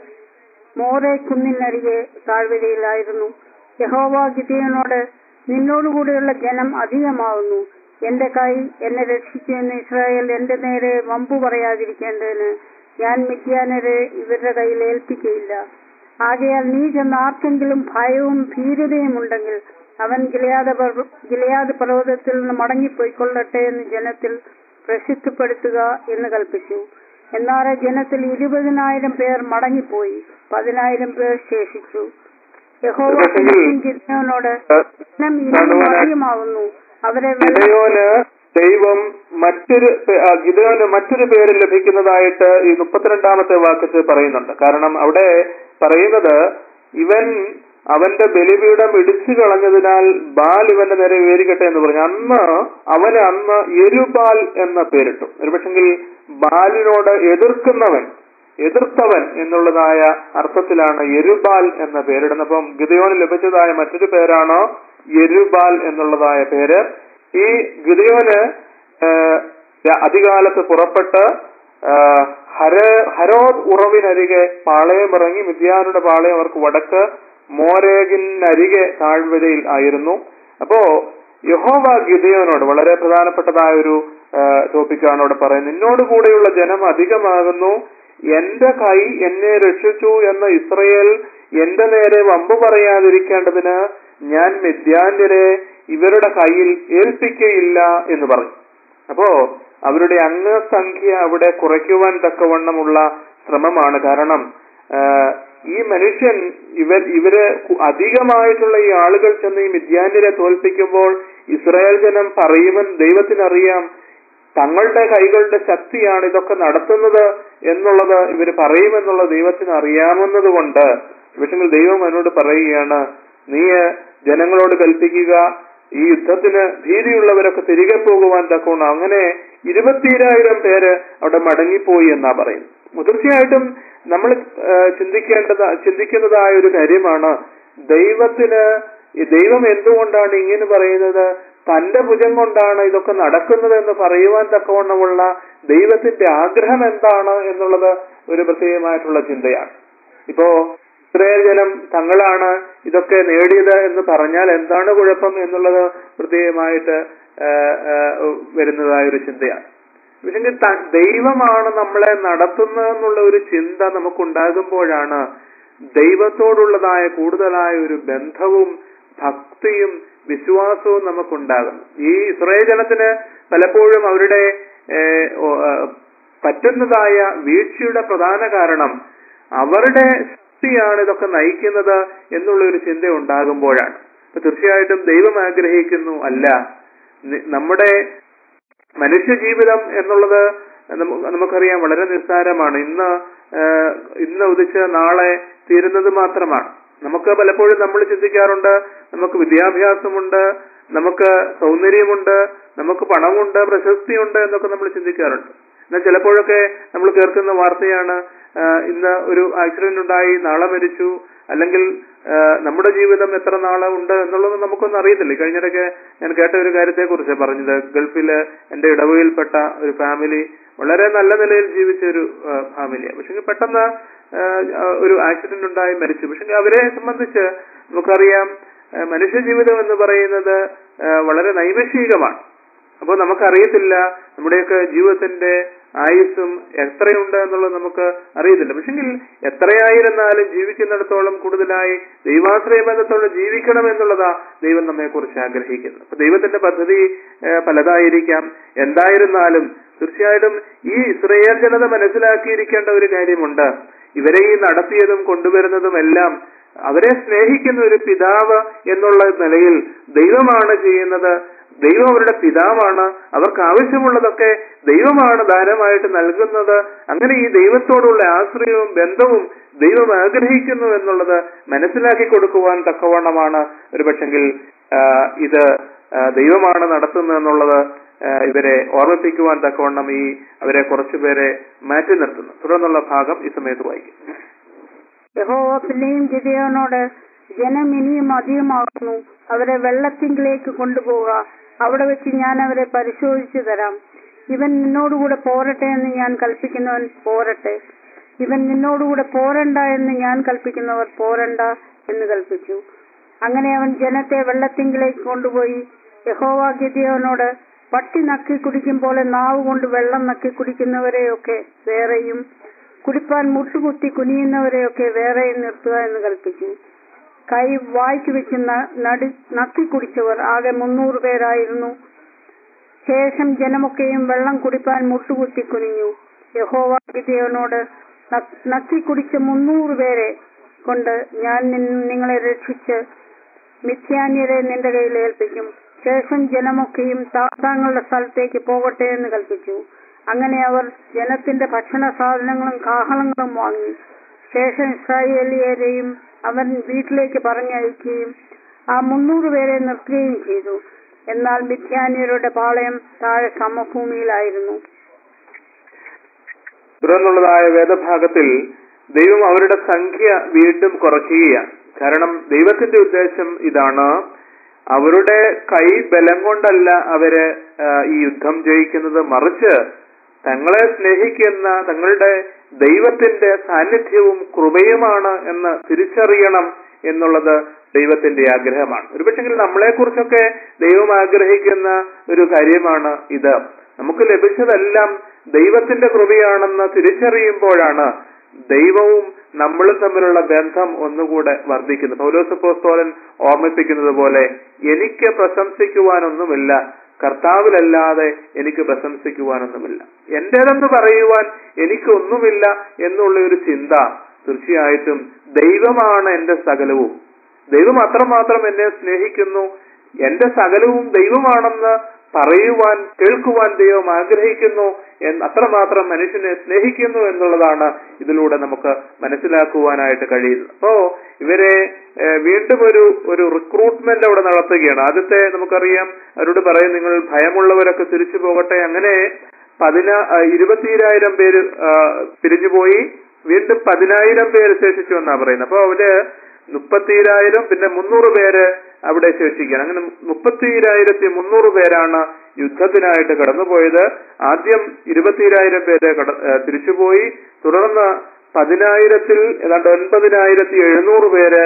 മോറെ കുന്നിനരികെ താഴ്വരയിലായിരുന്നു യഹോവ ഗിദിയോനോട് നിന്നോടുകൂടെയുള്ള ജനം അധികമാവുന്നു എന്റെ കൈ എന്നെ രക്ഷിച്ചു എന്ന് ഇസ്രായേൽ എന്റെ നേരെ വമ്പു പറയാതിരിക്കേണ്ടതിന് ഞാൻ മിഥ്യാനരെ ഇവരുടെ കയ്യിൽ ഏൽപ്പിക്കയില്ല ആകയാൽ നീ ചെന്ന് ആർക്കെങ്കിലും ഭയവും ഭീരതയും ഉണ്ടെങ്കിൽ അവൻ ഗിലയാദ പർവ- ഗിലയാദ് പർവ്വതത്തിൽ നിന്ന് മടങ്ങിപ്പോയിക്കൊള്ളട്ടെ എന്ന് ജനത്തിൽ പ്രസിദ്ധപ്പെടുത്തുക എന്ന് കൽപ്പിച്ചു എന്നാൽ ജനത്തിൽ ഇരുപതിനായിരം പേർ മടങ്ങിപ്പോയി പതിനായിരം പേർ ശേഷിച്ചു യഹോവ പക്ഷെങ്കിൽ- ഗിദ്യോനോട് ജനം ഇനിയും അധികമാവുന്നു അവരെ വെള്ളം ഗിദയോന് ദൈവം മറ്റൊരു പേ- ആ, ഗിദയോന് മറ്റൊരു പേര് ലഭിക്കുന്നതായിട്ട് ഈ മുപ്പത്തിരണ്ടാമത്തെ വാക്യത്തിൽ പറയുന്നുണ്ട് കാരണം അവിടെ പറയുന്നത് ഇവൻ അവന്റെ ബലിപീഠം ഇടിച്ചു കളഞ്ഞതിനാൽ ബാൽ ഇവന്റെ നേരെ ഉയരിക്കട്ടെ എന്ന് പറഞ്ഞു അന്ന് അവന് അന്ന് എരുബാൽ എന്ന പേരിട്ടു ഒരുപക്ഷെങ്കിൽ ബാലിനോട് എതിർക്കുന്നവൻ എതിർത്തവൻ എന്നുള്ളതായ അർത്ഥത്തിലാണ് എരുബാൽ എന്ന പേരിടുന്നത് അപ്പം ഗിദയോന് ലഭിച്ചതായ മറ്റൊരു പേരാണ് എരുബാൽ എന്നുള്ളതായ പേര് ഈ ഗിദയോന് ഏഹ്, അധികാലത്ത് പുറപ്പെട്ട് ഏഹ്, ഹര ഹരോദ് ഉറവിനരികെ പാളയമിറങ്ങി മിഥ്യാനുടെ പാളയം അവർക്ക് വടക്ക് മോരേഗിനരികെ താഴ്വരയിൽ ആയിരുന്നു അപ്പോ യഹോവ ഗിദയോനോട് വളരെ പ്രധാനപ്പെട്ടതായ ഒരു ടോപ്പിക്കാണ് അവിടെ പറയുന്നത് നിന്നോട് കൂടെയുള്ള ജനം അധികമാകുന്നു എന്റെ കൈ എന്നെ രക്ഷിച്ചു എന്ന ഇസ്രയേൽ എന്റെ നേരെ വമ്പ് പറയാതിരിക്കേണ്ടതിന് ഞാൻ മിഥ്യാന്യരെ ഇവരുടെ കയ്യിൽ ഏൽപ്പിക്കയില്ല എന്ന് പറഞ്ഞു അപ്പോ അവരുടെ അംഗസംഖ്യ അവിടെ കുറയ്ക്കുവാൻ തക്കവണ്ണമുള്ള ശ്രമമാണ് കാരണം ആ, ഈ മനുഷ്യൻ ഇവർ ഇവര് കു- അധികമായിട്ടുള്ള ഈ ആളുകൾ ചെന്ന് ഈ മിഥ്യാന്യരെ തോൽപ്പിക്കുമ്പോൾ ഇസ്രായേൽ ജനം പറയുമെന്ന് ദൈവത്തിനറിയാം തങ്ങളുടെ കൈകളുടെ ശക്തിയാണ് ഇതൊക്കെ നടത്തുന്നത് എന്നുള്ളത് ഇവർ പറയുമെന്നുള്ള ദൈവത്തിന് അറിയാവുന്നത് കൊണ്ട് പക്ഷെങ്കിൽ ദൈവം എന്നോട് പറയുകയാണ് നീ ജനങ്ങളോട് കൽപ്പിക്കുക ഈ യുദ്ധത്തിന് ഭീതിയുള്ളവരൊക്കെ തിരികെ പോകുവാൻ തക്കവണ്ണം അങ്ങനെ ഇരുപത്തിരായിരം പേര് അവിടെ മടങ്ങിപ്പോയി എന്നാ പറയുന്നത് തീർച്ചയായിട്ടും നമ്മൾ ചിന്തിക്കേണ്ടത് ചിന്തിക്കുന്നതായ ഒരു കാര്യമാണ് ദൈവത്തിന് ഈ ദൈവം എന്തുകൊണ്ടാണ് ഇങ്ങനെ പറയുന്നത് തന്റെ ഭുജം കൊണ്ടാണ് ഇതൊക്കെ നടക്കുന്നത് എന്ന് പറയുവാൻ തക്കവണ്ണമുള്ള ദൈവത്തിന്റെ ആഗ്രഹം എന്താണ് എന്നുള്ളത് ഒരു പ്രത്യേകമായിട്ടുള്ള ചിന്തയാണ് ഇപ്പോ ഇസ്രായേൽ ജനം തങ്ങളാണ് ഇതൊക്കെ നേടിയത് എന്ന് പറഞ്ഞാൽ എന്താണ് കുഴപ്പം എന്നുള്ളത് പ്രത്യേകമായിട്ട് ആ, ആ, വരുന്നതായ ഒരു ചിന്തയാണ് പക്ഷെങ്കിൽ ത- ദൈവമാണ് നമ്മളെ നടത്തുന്നതെന്നുള്ള ഒരു ചിന്ത നമുക്കുണ്ടാകുമ്പോഴാണ് ദൈവത്തോടുള്ളതായ കൂടുതലായ ഒരു ബന്ധവും ഭക്തിയും വിശ്വാസവും നമുക്കുണ്ടാകും ഈ ഇസ്രായേൽ ജനത്തിന് പലപ്പോഴും അവരുടെ ഏഹ്, ഓ- ആ, പറ്റുന്നതായ വീഴ്ചയുടെ പ്രധാന കാരണം അവരുടെ ശക്തിയാണ് ഇതൊക്കെ നയിക്കുന്നത് എന്നുള്ള ഒരു ചിന്ത ഉണ്ടാകുമ്പോഴാണ് അപ്പൊ തീർച്ചയായിട്ടും ദൈവം ആഗ്രഹിക്കുന്നു അല്ല നി- നമ്മുടെ മനുഷ്യ ജീവിതം എന്നുള്ളത് നമു- നമുക്കറിയാം വളരെ നിസ്സാരമാണ് ഇന്ന് ആഹ്, ഇന്ന് ഉദിച്ച് നാളെ തീരുന്നത് മാത്രമാണ് നമുക്ക് പലപ്പോഴും നമ്മൾ ചിന്തിക്കാറുണ്ട് നമുക്ക് വിദ്യാഭ്യാസമുണ്ട് നമുക്ക് സൗന്ദര്യമുണ്ട് നമുക്ക് പണമുണ്ട് പ്രശസ്തിയുണ്ട് എന്നൊക്കെ നമ്മൾ ചിന്തിക്കാറുണ്ട് എന്നാൽ ചിലപ്പോഴൊക്കെ നമ്മൾ കേൾക്കുന്ന വാർത്തയാണ് ആഹ്, ഇന്ന് ഒരു ആക്സിഡന്റ് ഉണ്ടായി നാളെ മരിച്ചു അല്ലെങ്കിൽ ആഹ്, നമ്മുടെ ജീവിതം എത്ര നാളെ ഉണ്ട് എന്നുള്ളത് നമുക്കൊന്നും അറിയത്തില്ല ഈ കഴിഞ്ഞിടയ്ക്ക് ഞാൻ കേട്ട ഒരു കാര്യത്തെ കുറിച്ച് പറഞ്ഞത് ഗൾഫില് എന്റെ ഇടവയിൽപ്പെട്ട ഒരു ഫാമിലി വളരെ നല്ല നിലയിൽ ജീവിച്ച ഒരു ഫാമിലിയാണ് പക്ഷെ പെട്ടെന്ന് ആഹ്, ആഹ്, ഒരു ആക്സിഡന്റ് ഉണ്ടായി മരിച്ചു പക്ഷെ അവരെ സംബന്ധിച്ച് നമുക്കറിയാം ആഹ്, മനുഷ്യ ജീവിതം എന്ന് പറയുന്നത് ആഹ്, വളരെ നൈമിഷികമാണ് അപ്പോൾ നമുക്കറിയത്തില്ല നമ്മുടെയൊക്കെ ജീവിതത്തിന്റെ ആയുസ്സും എത്രയുണ്ട് എന്നുള്ളത് നമുക്ക് അറിയത്തില്ല പക്ഷെങ്കിൽ എത്രയായിരുന്നാലും ജീവിക്കുന്നിടത്തോളം കൂടുതലായി ദൈവാശ്രയ ബന്ധത്തോടെ ജീവിക്കണം എന്നുള്ളതാ ദൈവം നമ്മെ കുറിച്ച് ആഗ്രഹിക്കുന്നത് അപ്പൊ ദൈവത്തിന്റെ പദ്ധതി ഏഹ്, പലതായിരിക്കാം എന്തായിരുന്നാലും തീർച്ചയായിട്ടും ഈ ഇസ്രയേൽ ജനത മനസ്സിലാക്കിയിരിക്കേണ്ട ഒരു കാര്യമുണ്ട് ഇവരെ ഈ നടത്തിയതും കൊണ്ടുവരുന്നതും എല്ലാം അവരെ സ്നേഹിക്കുന്ന ഒരു പിതാവ് എന്നുള്ള നിലയിൽ ദൈവമാണ് ചെയ്യുന്നത് ദൈവം അവരുടെ പിതാവാണ് അവർക്ക് ആവശ്യമുള്ളതൊക്കെ ദൈവമാണ് ദാനമായിട്ട് നൽകുന്നത് അങ്ങനെ ഈ ദൈവത്തോടുള്ള ആശ്രയവും ബന്ധവും ദൈവം ആഗ്രഹിക്കുന്നു എന്നുള്ളത് മനസ്സിലാക്കി കൊടുക്കുവാൻ തക്കവണ്ണമാണ് ഒരു പക്ഷെങ്കിൽ ഇത് ആ, ദൈവമാണ് നടത്തുന്നത് എന്നുള്ളത് ആ, ഇവരെ ഓർമ്മിപ്പിക്കുവാൻ തക്കവണ്ണം ഈ അവരെ കുറച്ചുപേരെ മാറ്റി നിർത്തുന്നു തുടർന്നുള്ള ഭാഗം ഈ സമയത്ത് വായിക്കും യഹോവ പിന്നെയും ഗിദെയോനോട് ജനം ഇനിയും അധികമാകുന്നു അവരെ വെള്ളത്തിങ്കിലേക്ക് കൊണ്ടുപോവുക അവിടെ വെച്ച് ഞാൻ അവരെ പരിശോധിച്ചു തരാം ഇവൻ നിന്നോടുകൂടെ പോരട്ടെ എന്ന് ഞാൻ കൽപ്പിക്കുന്നവൻ പോരട്ടെ ഇവൻ നിന്നോടുകൂടെ പോരണ്ട എന്ന് ഞാൻ കൽപ്പിക്കുന്നവർ പോരണ്ട എന്ന് കൽപ്പിച്ചു അങ്ങനെ അവൻ ജനത്തെ വെള്ളത്തിങ്കിലേക്ക് കൊണ്ടുപോയി യഹോവ ഗിദെയോനോട് പട്ടി നക്കി കുടിക്കും പോലെ നാവ് കൊണ്ട് വെള്ളം നക്കി കുടിക്കുന്നവരെയൊക്കെ വേറെയും കുടിപ്പാൻ മുട്ടുകുത്തി കുനിയുന്നവരെയൊക്കെ വേറെയും നിർത്തുക എന്ന് കൽപ്പിച്ചു കൈ വായ്ക്ക് വെച്ച് ന- നടി നക്കി കുടിച്ചവർ ആകെ മുന്നൂറ് പേരായിരുന്നു ശേഷം ജനമൊക്കെയും വെള്ളം കുടിപ്പാൻ മുട്ടുകുത്തി കുനിഞ്ഞു യഹോവ ഗിദെയോനോട് "ന- നക്കി കുടിച്ച മുന്നൂറ് പേരെ കൊണ്ട് ഞാൻ നിൻ- നിങ്ങളെ രക്ഷിച്ച് മിഥ്യാന്യരെ നിന്റെ കയ്യിൽ ഏൽപ്പിക്കും ശേഷം ജനമൊക്കെയും താത്താങ്ങളുടെ സ്ഥലത്തേക്ക് പോകട്ടെ എന്ന് കൽപ്പിച്ചു അങ്ങനെ അവർ ജനത്തിന്റെ ഭക്ഷണ സാധനങ്ങളും കാഹളങ്ങളും വാങ്ങി ശേഷം ഇസ്രായേലിയരെയും അവൻ വീട്ടിലേക്ക് പറഞ്ഞയക്കുകയും ആ മുന്നൂറ് പേരെ നിർത്തുകയും ചെയ്തു എന്നാൽ മിഥ്യാന്യരുടെ പാളയം താഴെ സമഭൂമിയിലായിരുന്നു തുടർന്നുള്ളതായ വേദഭാഗത്തിൽ ദൈവം അവരുടെ സംഖ്യ വീണ്ടും കുറയ്ക്കുകയാണ് കാരണം ദൈവത്തിന്റെ ഉദ്ദേശം ഇതാണ് അവരുടെ കൈ ബലം കൊണ്ടല്ല അവര് ആ, ഈ യുദ്ധം ജയിക്കുന്നത് മറിച്ച് തങ്ങളെ സ്നേഹിക്കുന്ന തങ്ങളുടെ ദൈവത്തിന്റെ സാന്നിധ്യവും കൃപയുമാണ് എന്ന് തിരിച്ചറിയണം എന്നുള്ളത് ദൈവത്തിന്റെ ആഗ്രഹമാണ് ഒരുപക്ഷെങ്കിൽ നമ്മളെ കുറിച്ചൊക്കെ ദൈവം ആഗ്രഹിക്കുന്ന ഒരു കാര്യമാണ് ഇത് നമുക്ക് ലഭിച്ചതെല്ലാം ദൈവത്തിന്റെ കൃപയാണെന്ന് തിരിച്ചറിയുമ്പോഴാണ് ദൈവവും നമ്മളും തമ്മിലുള്ള ബന്ധം ഒന്നുകൂടെ വർദ്ധിക്കുന്നത് പൗലോസപ്പോസ്തോലൻ ഓർമ്മിപ്പിക്കുന്നത് പോലെ എനിക്ക് പ്രശംസിക്കുവാനൊന്നുമില്ല കർത്താവിലല്ലാതെ എനിക്ക് പ്രശംസിക്കുവാനൊന്നുമില്ല എന്റേതെന്ന് പറയുവാൻ എനിക്കൊന്നുമില്ല എന്നുള്ള ഒരു ചിന്ത തീർച്ചയായിട്ടും ദൈവമാണ് എന്റെ സകലവും ദൈവം അത്രമാത്രം എന്നെ സ്നേഹിക്കുന്നു എന്റെ സകലവും ദൈവമാണെന്ന് പറയുവാൻ കേൾക്കുവാൻ ദൈവം ആഗ്രഹിക്കുന്നു എന്ന് അത്രമാത്രം മനുഷ്യനെ സ്നേഹിക്കുന്നു എന്നുള്ളതാണ് ഇതിലൂടെ നമുക്ക് മനസ്സിലാക്കുവാനായിട്ട് കഴിയുന്നത് അപ്പോ ഇവരെ ഏഹ്, വീണ്ടും ഒരു ഒരു റിക്രൂട്ട്മെന്റ് അവിടെ നടത്തുകയാണ് ആദ്യത്തെ നമുക്കറിയാം അവരോട് പറയും നിങ്ങൾ ഭയമുള്ളവരൊക്കെ തിരിച്ചു പോകട്ടെ അങ്ങനെ പതിനാ ആ, ഇരുപത്തിരായിരം പേര് ആ, പിരിഞ്ഞുപോയി വീണ്ടും പതിനായിരം പേര് ശേഷിച്ചു എന്നാ പറയുന്നത് അപ്പൊ അവര് മുപ്പത്തിരായിരം പിന്നെ മുന്നൂറ് പേര് അവിടെ ശേഷിക്കുകയാണ് അങ്ങനെ മുപ്പത്തിരായിരത്തി മുന്നൂറ് പേരാണ് യുദ്ധത്തിനായിട്ട് കടന്നുപോയത് ആദ്യം ഇരുപത്തിരായിരം പേര് കട ഏ, തിരിച്ചുപോയി തുടർന്ന് പതിനായിരത്തിൽ ഏതാണ്ട് ഒൻപതിനായിരത്തി എഴുന്നൂറ് പേര്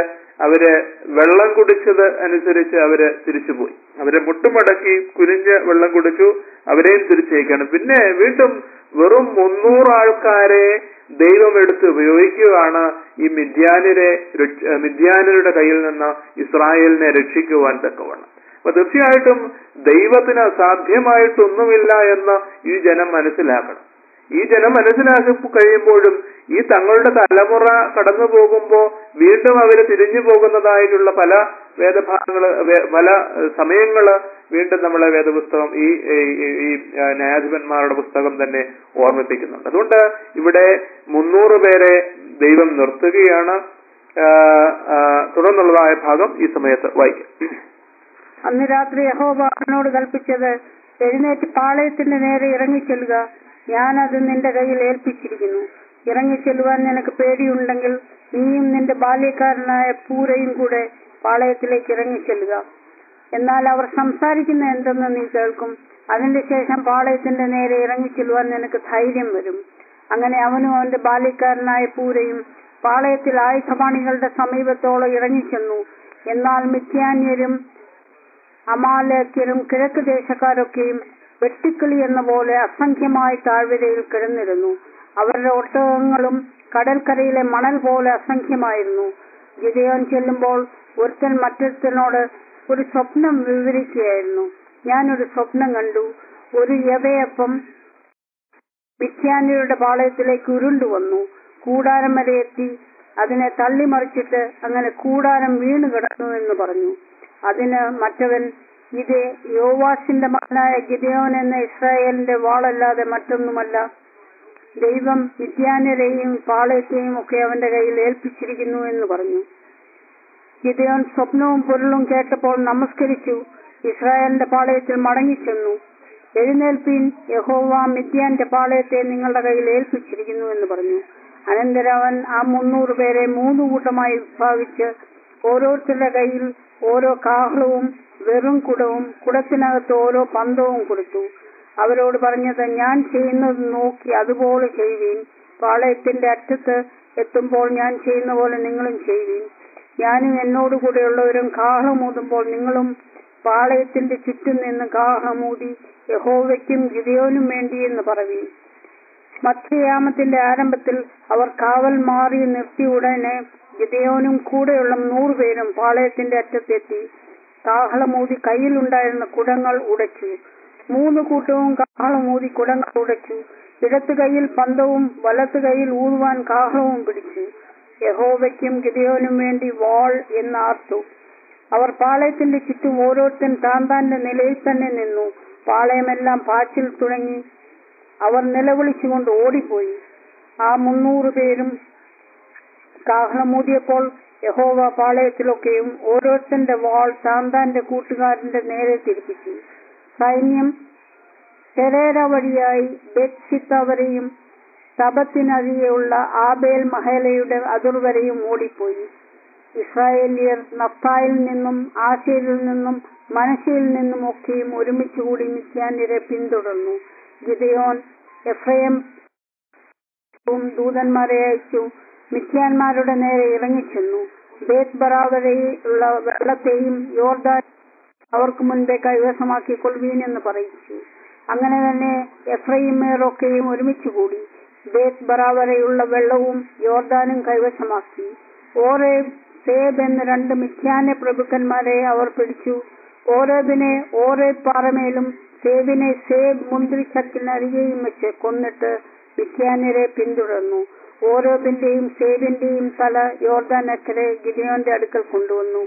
അവര് വെള്ളം കുടിച്ചത് അനുസരിച്ച് അവര് തിരിച്ചുപോയി അവരെ മുട്ടുമടക്കി കുനിഞ്ഞ് വെള്ളം കുടിച്ചു അവരെയും തിരിച്ചേക്കാണ് പിന്നെ വീണ്ടും വെറും മുന്നൂറ് ആൾക്കാരെ ദൈവം എടുത്ത് ഉപയോഗിക്കുകയാണ് ഈ മിഥ്യാനിരെ രക്ഷ- മിഥ്യാനരുടെ കയ്യിൽ നിന്ന് ഇസ്രായേലിനെ രക്ഷിക്കുവാൻ തക്കവണ്ണം അപ്പൊ തീർച്ചയായിട്ടും ദൈവത്തിന് അസാധ്യമായിട്ടൊന്നുമില്ല എന്ന് ഈ ജനം മനസ്സിലാക്കണം ഈ ജനം മനസ്സിലാക്കി കഴിയുമ്പോഴും ഈ തങ്ങളുടെ തലമുറ കടന്നു പോകുമ്പോ വീണ്ടും അവര് തിരിഞ്ഞു പോകുന്നതായിട്ടുള്ള പല വേദഭാഗങ്ങള് വേ- പല ഏഹ്, സമയങ്ങള് വീണ്ടും നമ്മളെ വേദപുസ്തകം ഈ ഈ- ഈ- ഈ ആ, ന്യായാധിപന്മാരുടെ പുസ്തകം തന്നെ ഓർമ്മിപ്പിക്കുന്നുണ്ട് അതുകൊണ്ട് ഇവിടെ മുന്നൂറ് പേരെ ദൈവം നിർത്തുകയാണ് ആ, ആ, തുടർന്നുള്ളതായ ഭാഗം ഈ സമയത്ത് വായിക്കാം അന്ന് രാത്രി യഹോവ അവനോട് കൽപ്പിച്ചത് എഴുന്നേറ്റ് പാളയത്തിന്റെ നേരെ ഇറങ്ങിച്ചെല്ലുക ഞാനത് നിന്റെ കയ്യിൽ ഏൽപ്പിച്ചിരിക്കുന്നു ഇറങ്ങിച്ചെല്ലുവാൻ നിനക്ക് പേടിയുണ്ടെങ്കിൽ നീയും നിന്റെ ബാല്യക്കാരനായ പൂരയും കൂടെ പാളയത്തിലേക്ക് ഇറങ്ങിച്ചെല്ലുക എന്നാൽ അവർ സംസാരിക്കുന്ന എന്തെന്ന് നീ കേൾക്കും അതിന്റെ ശേഷം പാളയത്തിന്റെ നേരെ ഇറങ്ങിച്ചെല്ലുവാൻ നിനക്ക് ധൈര്യം വരും അങ്ങനെ അവനും അവന്റെ ബാല്യക്കാരനായ പൂരയും പാളയത്തിൽ ആയുധപാണികളുടെ സമീപത്തോളം ഇറങ്ങിച്ചെന്നു എന്നാൽ മിഥ്യാന്യരും അമാലേക്യരും കിഴക്ക് ദേശക്കാരൊക്കെയും വെട്ടിക്കിളി എന്ന പോലെ അസംഖ്യമായി താഴ്വരയിൽ കിടന്നിരുന്നു അവരുടെ ഒട്ടകങ്ങളും കടൽക്കരയിലെ മണൽ പോലെ അസംഖ്യമായിരുന്നു ഗിതയോൻ ചെല്ലുമ്പോൾ ഒരുത്തൻ മറ്റൊരുത്തനോട് ഒരു സ്വപ്നം വിവരിക്കുകയായിരുന്നു ഞാനൊരു സ്വപ്നം കണ്ടു ഒരു യവയപ്പം മിഥ്യാന്യരുടെ പാളയത്തിലേക്ക് ഉരുണ്ടു വന്നു കൂടാരം വരെ എത്തി അതിനെ തള്ളിമറിച്ചിട്ട് അങ്ങനെ കൂടാരം വീണു കിടന്നു എന്ന് പറഞ്ഞു അതിന് മറ്റവൻ ഇത് യോവാസിന്റെ മകനായ ഗിദയോൻ എന്ന ഇസ്രായേലിന്റെ വാളല്ലാതെ മറ്റൊന്നുമല്ല ദൈവം വിദ്യാനരെയും പാളയത്തെയും ഒക്കെ അവന്റെ കയ്യിൽ ഏൽപ്പിച്ചിരിക്കുന്നു എന്ന് പറഞ്ഞു ഗിദയോൻ സ്വപ്നവും പൊരുളും കേട്ടപ്പോൾ നമസ്കരിച്ചു ഇസ്രായേലിന്റെ പാളയത്തിൽ മടങ്ങിച്ചെന്നു എഴുന്നേൽപ്പീൻ യഹോവ മിദ്യാന്റെ പാളയത്തെ നിങ്ങളുടെ കയ്യിൽ ഏൽപ്പിച്ചിരിക്കുന്നു എന്ന് പറഞ്ഞു അനന്തരം അവൻ ആ മുന്നൂറ് പേരെ മൂന്ന് കൂട്ടമായി വിഭാഗിച്ച് ഓരോരുത്തരുടെ കയ്യിൽ ഓരോ കാഹളവും വെറും കുടവും കുടത്തിനകത്ത് ഓരോ പന്തവും കൊടുത്തു അവരോട് പറഞ്ഞത് ഞാൻ ചെയ്യുന്നത് നോക്കി അതുപോലെ ചെയ്യുവീൻ പാളയത്തിന്റെ അറ്റത്ത് എത്തുമ്പോൾ ഞാൻ ചെയ്യുന്ന പോലെ നിങ്ങളും ചെയ്യുവീൻ ഞാനും എന്നോട് കൂടെയുള്ളവരും കാഹളമൂതുമ്പോൾ നിങ്ങളും പാളയത്തിന്റെ ചുറ്റും നിന്ന് കാഹളമൂതി യഹോവയ്ക്കും ഗിതയോനും വേണ്ടി എന്ന് പറവീൻ മധ്യയാമത്തിന്റെ ആരംഭത്തിൽ അവർ കാവൽ മാറി നിർത്തി ഉടനെ ഗിതയോനും കൂടെയുള്ള നൂറുപേരും പാളയത്തിന്റെ അറ്റത്തെത്തി കാഹളമൂതി കയ്യിലുണ്ടായിരുന്ന കുടങ്ങൾ ഉടച്ചു മൂന്ന് കൂട്ടവും കാഹളമൂതി കുടങ്ങൾ ഉടച്ചു ഇടത്ത് കൈയിൽ പന്തവും വലത്ത് കൈയിൽ ഊതുവാൻ കാഹളവും പിടിച്ചു യഹോവയ്ക്കും ഗിതയോനും വേണ്ടി വാൾ എന്നാർത്തു അവർ പാളയത്തിന്റെ ചുറ്റും ഓരോരുത്തൻ താൻ താന്റെ നിലയിൽ തന്നെ നിന്നു പാളയമെല്ലാം പാച്ചിൽ തുടങ്ങി അവർ നിലവിളിച്ചുകൊണ്ട് ഓടിപ്പോയി ആ മുന്നൂറ് പേരും കാഹളമൂതിയപ്പോൾ യഹോവ പാളയത്തിലൊക്കെയും ഓരോരുത്തന്റെ വാൾ താൻ താന്റെ കൂട്ടുകാരന്റെ നേരെ തിരിപ്പിച്ചു സൈന്യം തെരേര വഴിയായി ബെത്സിത്ത വരെയും തപത്തിനരികെയുള്ള ആബേൽ മഹേലയുടെ അതിർവരെയും ഓടിപ്പോയി ഇസ്രായേലിയർ നഫ്തായിൽ നിന്നും ആശയിൽ നിന്നും മനശയിൽ നിന്നും ഒക്കെയും ഒരുമിച്ചുകൂടി മിഥ്യാന്യരെ പിന്തുടർന്നു ഗിദയോൻ എഫ്രൈം ദൂതന്മാരെ അയച്ചു മിഥ്യാന്മാരുടെ നേരെ ഇറങ്ങിച്ചെന്നു ബേത് ബറാവരെയുള്ള വെള്ളത്തെയും യോർദാൻ അവർക്ക് മുൻപേ കൈവശമാക്കി കൊള്ളുവീൻ എന്ന് പറയിച്ചു അങ്ങനെ തന്നെ എഫ്രൈമേറൊക്കെയും ഒരുമിച്ച് കൂടി ബേത് ബറാവരെയുള്ള വെള്ളവും യോർദാനും കൈവശമാക്കി ഓരേ സേബ് എന്ന രണ്ട് മിഥ്യാന പ്രഭുക്കന്മാരെ അവർ പിടിച്ചു ഓരോബിനെ ഓരോ പാറമേലും സേബിനെ സേബ് മുന്തിരിച്ചക്കിനരികെയും വെച്ച് കൊന്നിട്ട് മിഥ്യാന്യരെ പിന്തുടർന്നു ഓരോബിന്റെയും സേബിന്റെയും തല യോർദാൻ അക്കരെ ഗിരിയോന്റെ അടുക്കൽ കൊണ്ടുവന്നു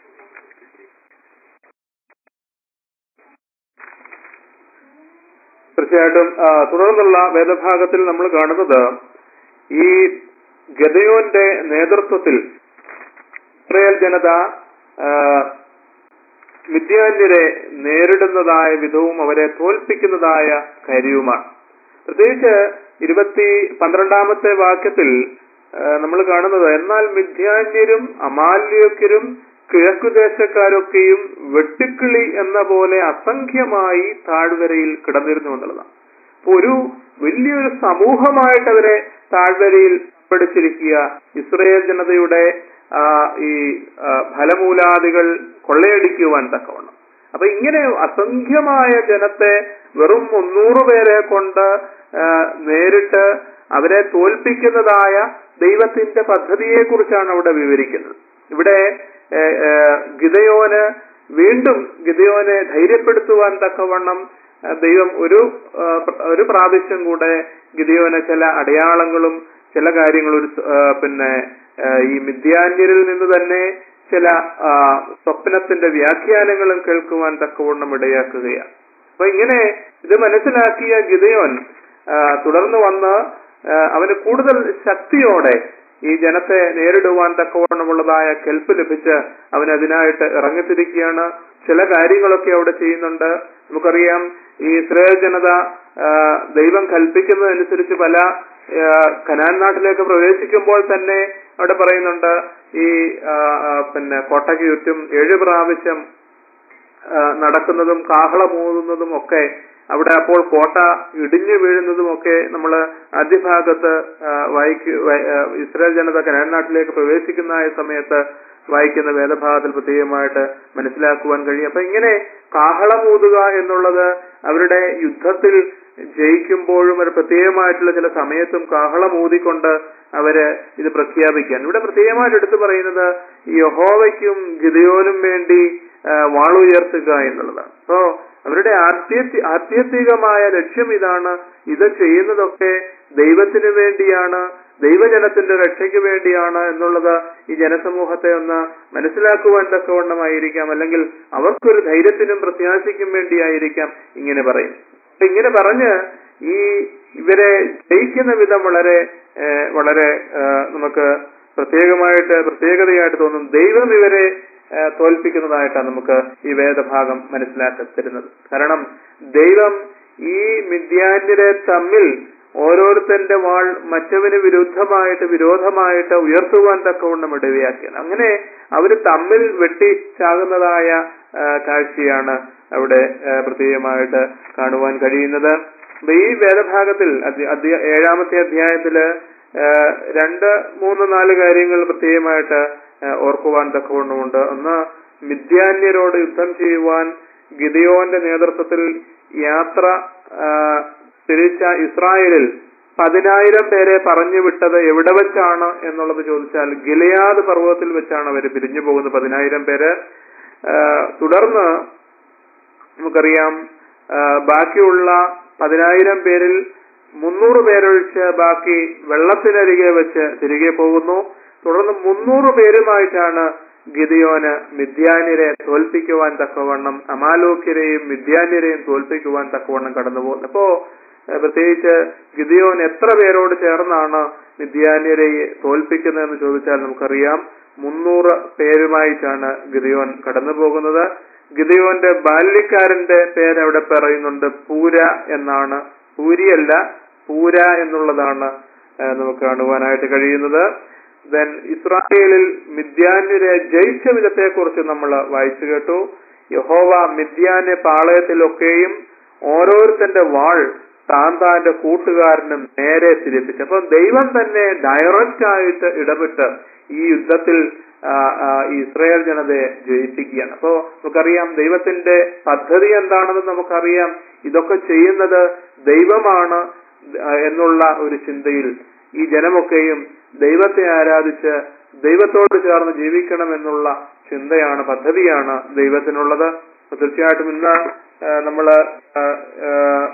തീർച്ചയായിട്ടും ആ, തുടർന്നുള്ള വേദഭാഗത്തിൽ നമ്മൾ കാണുന്നത് ഈ ഗദയോന്റെ നേതൃത്വത്തിൽ ഇസ്രയേൽ ജനത ആ, മിഥ്യാന്യരെ നേരിടുന്നതായ വിധവും അവരെ തോൽപ്പിക്കുന്നതായ കാര്യവുമാണ് പ്രത്യേകിച്ച് ഇരുപത്തി പന്ത്രണ്ടാമത്തെ വാക്യത്തിൽ നമ്മൾ കാണുന്നത് എന്നാൽ മിഥ്യാന്യരും അമാല്യക്കരും കിഴക്കുദേശക്കാരൊക്കെയും വെട്ടുക്കിളി എന്ന പോലെ അസംഖ്യമായി താഴ്വരയിൽ കിടന്നിരുന്നു എന്നുള്ളതാണ് അപ്പൊ ഒരു വലിയൊരു സമൂഹമായിട്ട് അവരെ താഴ്വരയിൽ പിടിച്ചിരിക്കുക ഇസ്രയേൽ ജനതയുടെ ആ, ഈ ആ, ഫലമൂലാദികൾ കൊള്ളയടിക്കുവാൻ തക്കവണ്ണം അപ്പൊ ഇങ്ങനെ അസംഖ്യമായ ജനത്തെ വെറും മുന്നൂറ് പേരെ കൊണ്ട് ആ, നേരിട്ട് അവരെ തോൽപ്പിക്കുന്നതായ ദൈവത്തിന്റെ പദ്ധതിയെ കുറിച്ചാണ് അവിടെ വിവരിക്കുന്നത് ഇവിടെ ഏ, ഏ, ഗിദയോന് വീണ്ടും ഗിദയോനെ ധൈര്യപ്പെടുത്തുവാൻ തക്കവണ്ണം ആ, ദൈവം ഒരു ആ, പ്ര- ഒരു പ്രാവശ്യം കൂടെ ഗിദയോന് ചില അടയാളങ്ങളും ചില കാര്യങ്ങളും ഒരു സ- ആ, പിന്നെ ആ, ഈ മിഥ്യാന്യരിൽ നിന്ന് തന്നെ ചില ആ, സ്വപ്നത്തിന്റെ വ്യാഖ്യാനങ്ങളും കേൾക്കുവാൻ തക്കവണ്ണം ഇടയാക്കുകയാണ് അപ്പൊ ഇങ്ങനെ ഇത് മനസ്സിലാക്കിയ ഗിദയോൻ ആ, തുടർന്ന് വന്ന് ആ, അവന് കൂടുതൽ ശക്തിയോടെ ഈ ജനത്തെ നേരിടുവാൻ തക്കവണ്ണമുള്ളതായ കെൽപ്പ് ലഭിച്ച് അവൻ അതിനായിട്ട് ഇറങ്ങിത്തിരിക്കുകയാണ് ചില കാര്യങ്ങളൊക്കെ അവിടെ ചെയ്യുന്നുണ്ട് നമുക്കറിയാം ഈ ഇസ്രായേൽ ജനത ആ, ദൈവം കൽപ്പിക്കുന്നതനുസരിച്ച് പല ആ, കനാൻ നാട്ടിലേക്ക് പ്രവേശിക്കുമ്പോൾ തന്നെ അവിടെ പറയുന്നുണ്ട് ഈ ആ, ആ, പിന്നെ കോട്ടയ്ക്ക് ചുറ്റും ഏഴ് പ്രാവശ്യം ആ, നടക്കുന്നതും കാഹളമൂതുന്നതും ഒക്കെ അവിടെ അപ്പോൾ കോട്ട ഇടിഞ്ഞു വീഴുന്നതും ഒക്കെ നമ്മൾ ആദ്യഭാഗത്ത് ആ, വായിക്കു വ- ആ, ഇസ്രായേൽ ജനത കനാൻ നാട്ടിലേക്ക് പ്രവേശിക്കുന്ന ആ സമയത്ത് വായിക്കുന്ന വേദഭാഗത്തിൽ പ്രത്യേകമായിട്ട് മനസ്സിലാക്കുവാൻ കഴിയും അപ്പൊ ഇങ്ങനെ കാഹളമൂതുക എന്നുള്ളത് അവരുടെ യുദ്ധത്തിൽ ജയിക്കുമ്പോഴും ഒരു പ്രത്യേകമായിട്ടുള്ള ചില സമയത്തും കാഹളമൂതിക്കൊണ്ട് അവര് ഇത് പ്രഖ്യാപിക്കാൻ ഇവിടെ പ്രത്യേകമായിട്ട് എടുത്തു പറയുന്നത് ഈ യഹോവയ്ക്കും ഗിതയോനും വേണ്ടി ആ, വാളുയർത്തുക എന്നുള്ളതാണ് അപ്പോ അവരുടെ ആത്യത്തി ആത്യന്തികമായ ലക്ഷ്യം ഇതാണ് ഇത് ചെയ്യുന്നതൊക്കെ ദൈവത്തിന് വേണ്ടിയാണ് ദൈവജനത്തിന്റെ രക്ഷയ്ക്ക് വേണ്ടിയാണ് എന്നുള്ളത് ഈ ജനസമൂഹത്തെ ഒന്ന് മനസ്സിലാക്കുവാൻ തക്കവണ്ണമായിരിക്കാം അല്ലെങ്കിൽ അവർക്കൊരു ധൈര്യത്തിനും പ്രത്യാശയ്ക്കും വേണ്ടിയായിരിക്കാം ഇങ്ങനെ പറയും അപ്പൊ ഇങ്ങനെ പറഞ്ഞ് ഈ ഇവരെ ജയിക്കുന്ന വിധം വളരെ ഏഹ്, വളരെ ഏഹ്, നമുക്ക് പ്രത്യേകമായിട്ട് പ്രത്യേകതയായിട്ട് തോന്നും ദൈവം ഇവരെ ഏഹ്, തോൽപ്പിക്കുന്നതായിട്ടാണ് നമുക്ക് ഈ വേദഭാഗം മനസ്സിലാക്കി തരുന്നത് കാരണം ദൈവം ഈ മിഥ്യാന്യരെ തമ്മിൽ ഓരോരുത്തന്റെ വാൾ മറ്റവന് വിരുദ്ധമായിട്ട് വിരോധമായിട്ട് ഉയർത്തുവാൻ തക്കവണ്ണം ഇടവയാക്കിയാണ് അങ്ങനെ അവര് തമ്മിൽ വെട്ടി ചാകുന്നതായ ആ, കാഴ്ചയാണ് അവിടെ ആ, പ്രത്യേകമായിട്ട് കാണുവാൻ കഴിയുന്നത് അപ്പൊ ഈ വേദഭാഗത്തിൽ അധ്യ- അധ്യ- ഏഴാമത്തെ അധ്യായത്തില് ആ, രണ്ട് മൂന്ന് നാല് കാര്യങ്ങൾ പ്രത്യേകമായിട്ട് ആ, ഓർക്കുവാൻ തക്കവണ്ണമുണ്ട് ഒന്ന് മിഥ്യാന്യരോട് യുദ്ധം ചെയ്യുവാൻ ഗിദയോന്റെ നേതൃത്വത്തിൽ യാത്ര ആ, തിരിച്ച ഇസ്രായേലിൽ പതിനായിരം പേരെ പറഞ്ഞു വിട്ടത് എവിടെ വെച്ചാണ് എന്നുള്ളത് ചോദിച്ചാൽ ഗിലയാദ് പർവ്വതത്തിൽ വെച്ചാണ് അവർ പിരിഞ്ഞു പോകുന്നത് പതിനായിരം പേര് ആ, തുടർന്ന് നമുക്കറിയാം ആ, ബാക്കിയുള്ള പതിനായിരം പേരിൽ മുന്നൂറ് പേരൊഴിച്ച് ബാക്കി വെള്ളത്തിനരികെ വെച്ച് തിരികെ പോകുന്നു തുടർന്ന് മുന്നൂറ് പേരുമായിട്ടാണ് ഗിദിയോന് മിഥ്യാന്യരെ തോൽപ്പിക്കുവാൻ തക്കവണ്ണം അമാലോക്യരെയും മിഥ്യാന്യരെയും തോൽപ്പിക്കുവാൻ തക്കവണ്ണം കടന്നു പോകുന്നത് അപ്പോ ഏഹ്, പ്രത്യേകിച്ച് ഗിദിയോൻ എത്ര പേരോട് ചേർന്നാണ് മിഥ്യാന്യരെ തോൽപ്പിക്കുന്നതെന്ന് ചോദിച്ചാൽ നമുക്കറിയാം മുന്നൂറ് പേരുമായിട്ടാണ് ഗിദിയോൻ കടന്നു പോകുന്നത് ഗിദിയോന്റെ ബാല്യക്കാരന്റെ പേര് അവിടെ പറയുന്നുണ്ട് പൂര എന്നാണ് പൂരിയല്ല പൂര എന്നുള്ളതാണ് ഏഹ്, നമുക്ക് കാണുവാനായിട്ട് കഴിയുന്നത് ദെൻ ഇസ്രായേലിൽ മിഥ്യാന്യരെ ജയിച്ച വിധത്തെ കുറിച്ച് നമ്മൾ വായിച്ചു കേട്ടു യഹോവ മിഥ്യാന്യ പാളയത്തിലൊക്കെയും ഓരോരുത്തന്റെ വാൾ താൻ താന്റെ കൂട്ടുകാരനും നേരെ തിരിപ്പിച്ചു അപ്പൊ ദൈവം തന്നെ ഡയറക്റ്റ് ആയിട്ട് ഇടപെട്ട് ഈ യുദ്ധത്തിൽ ആ, ആ, ഈ ഇസ്രായേൽ ജനതയെ ജയിപ്പിക്കുകയാണ് അപ്പോ നമുക്കറിയാം ദൈവത്തിന്റെ പദ്ധതി എന്താണെന്ന് നമുക്കറിയാം ഇതൊക്കെ ചെയ്യുന്നത് ദൈവമാണ് ആ, എന്നുള്ള ഒരു ചിന്തയിൽ ഈ ജനമൊക്കെയും ദൈവത്തെ ആരാധിച്ച് ദൈവത്തോട് ചേർന്ന് ജീവിക്കണം എന്നുള്ള ചിന്തയാണ് പദ്ധതിയാണ് ദൈവത്തിനുള്ളത് അപ്പൊ തീർച്ചയായിട്ടും ഇന്ന് ആ, നമ്മള് ആ, ആ,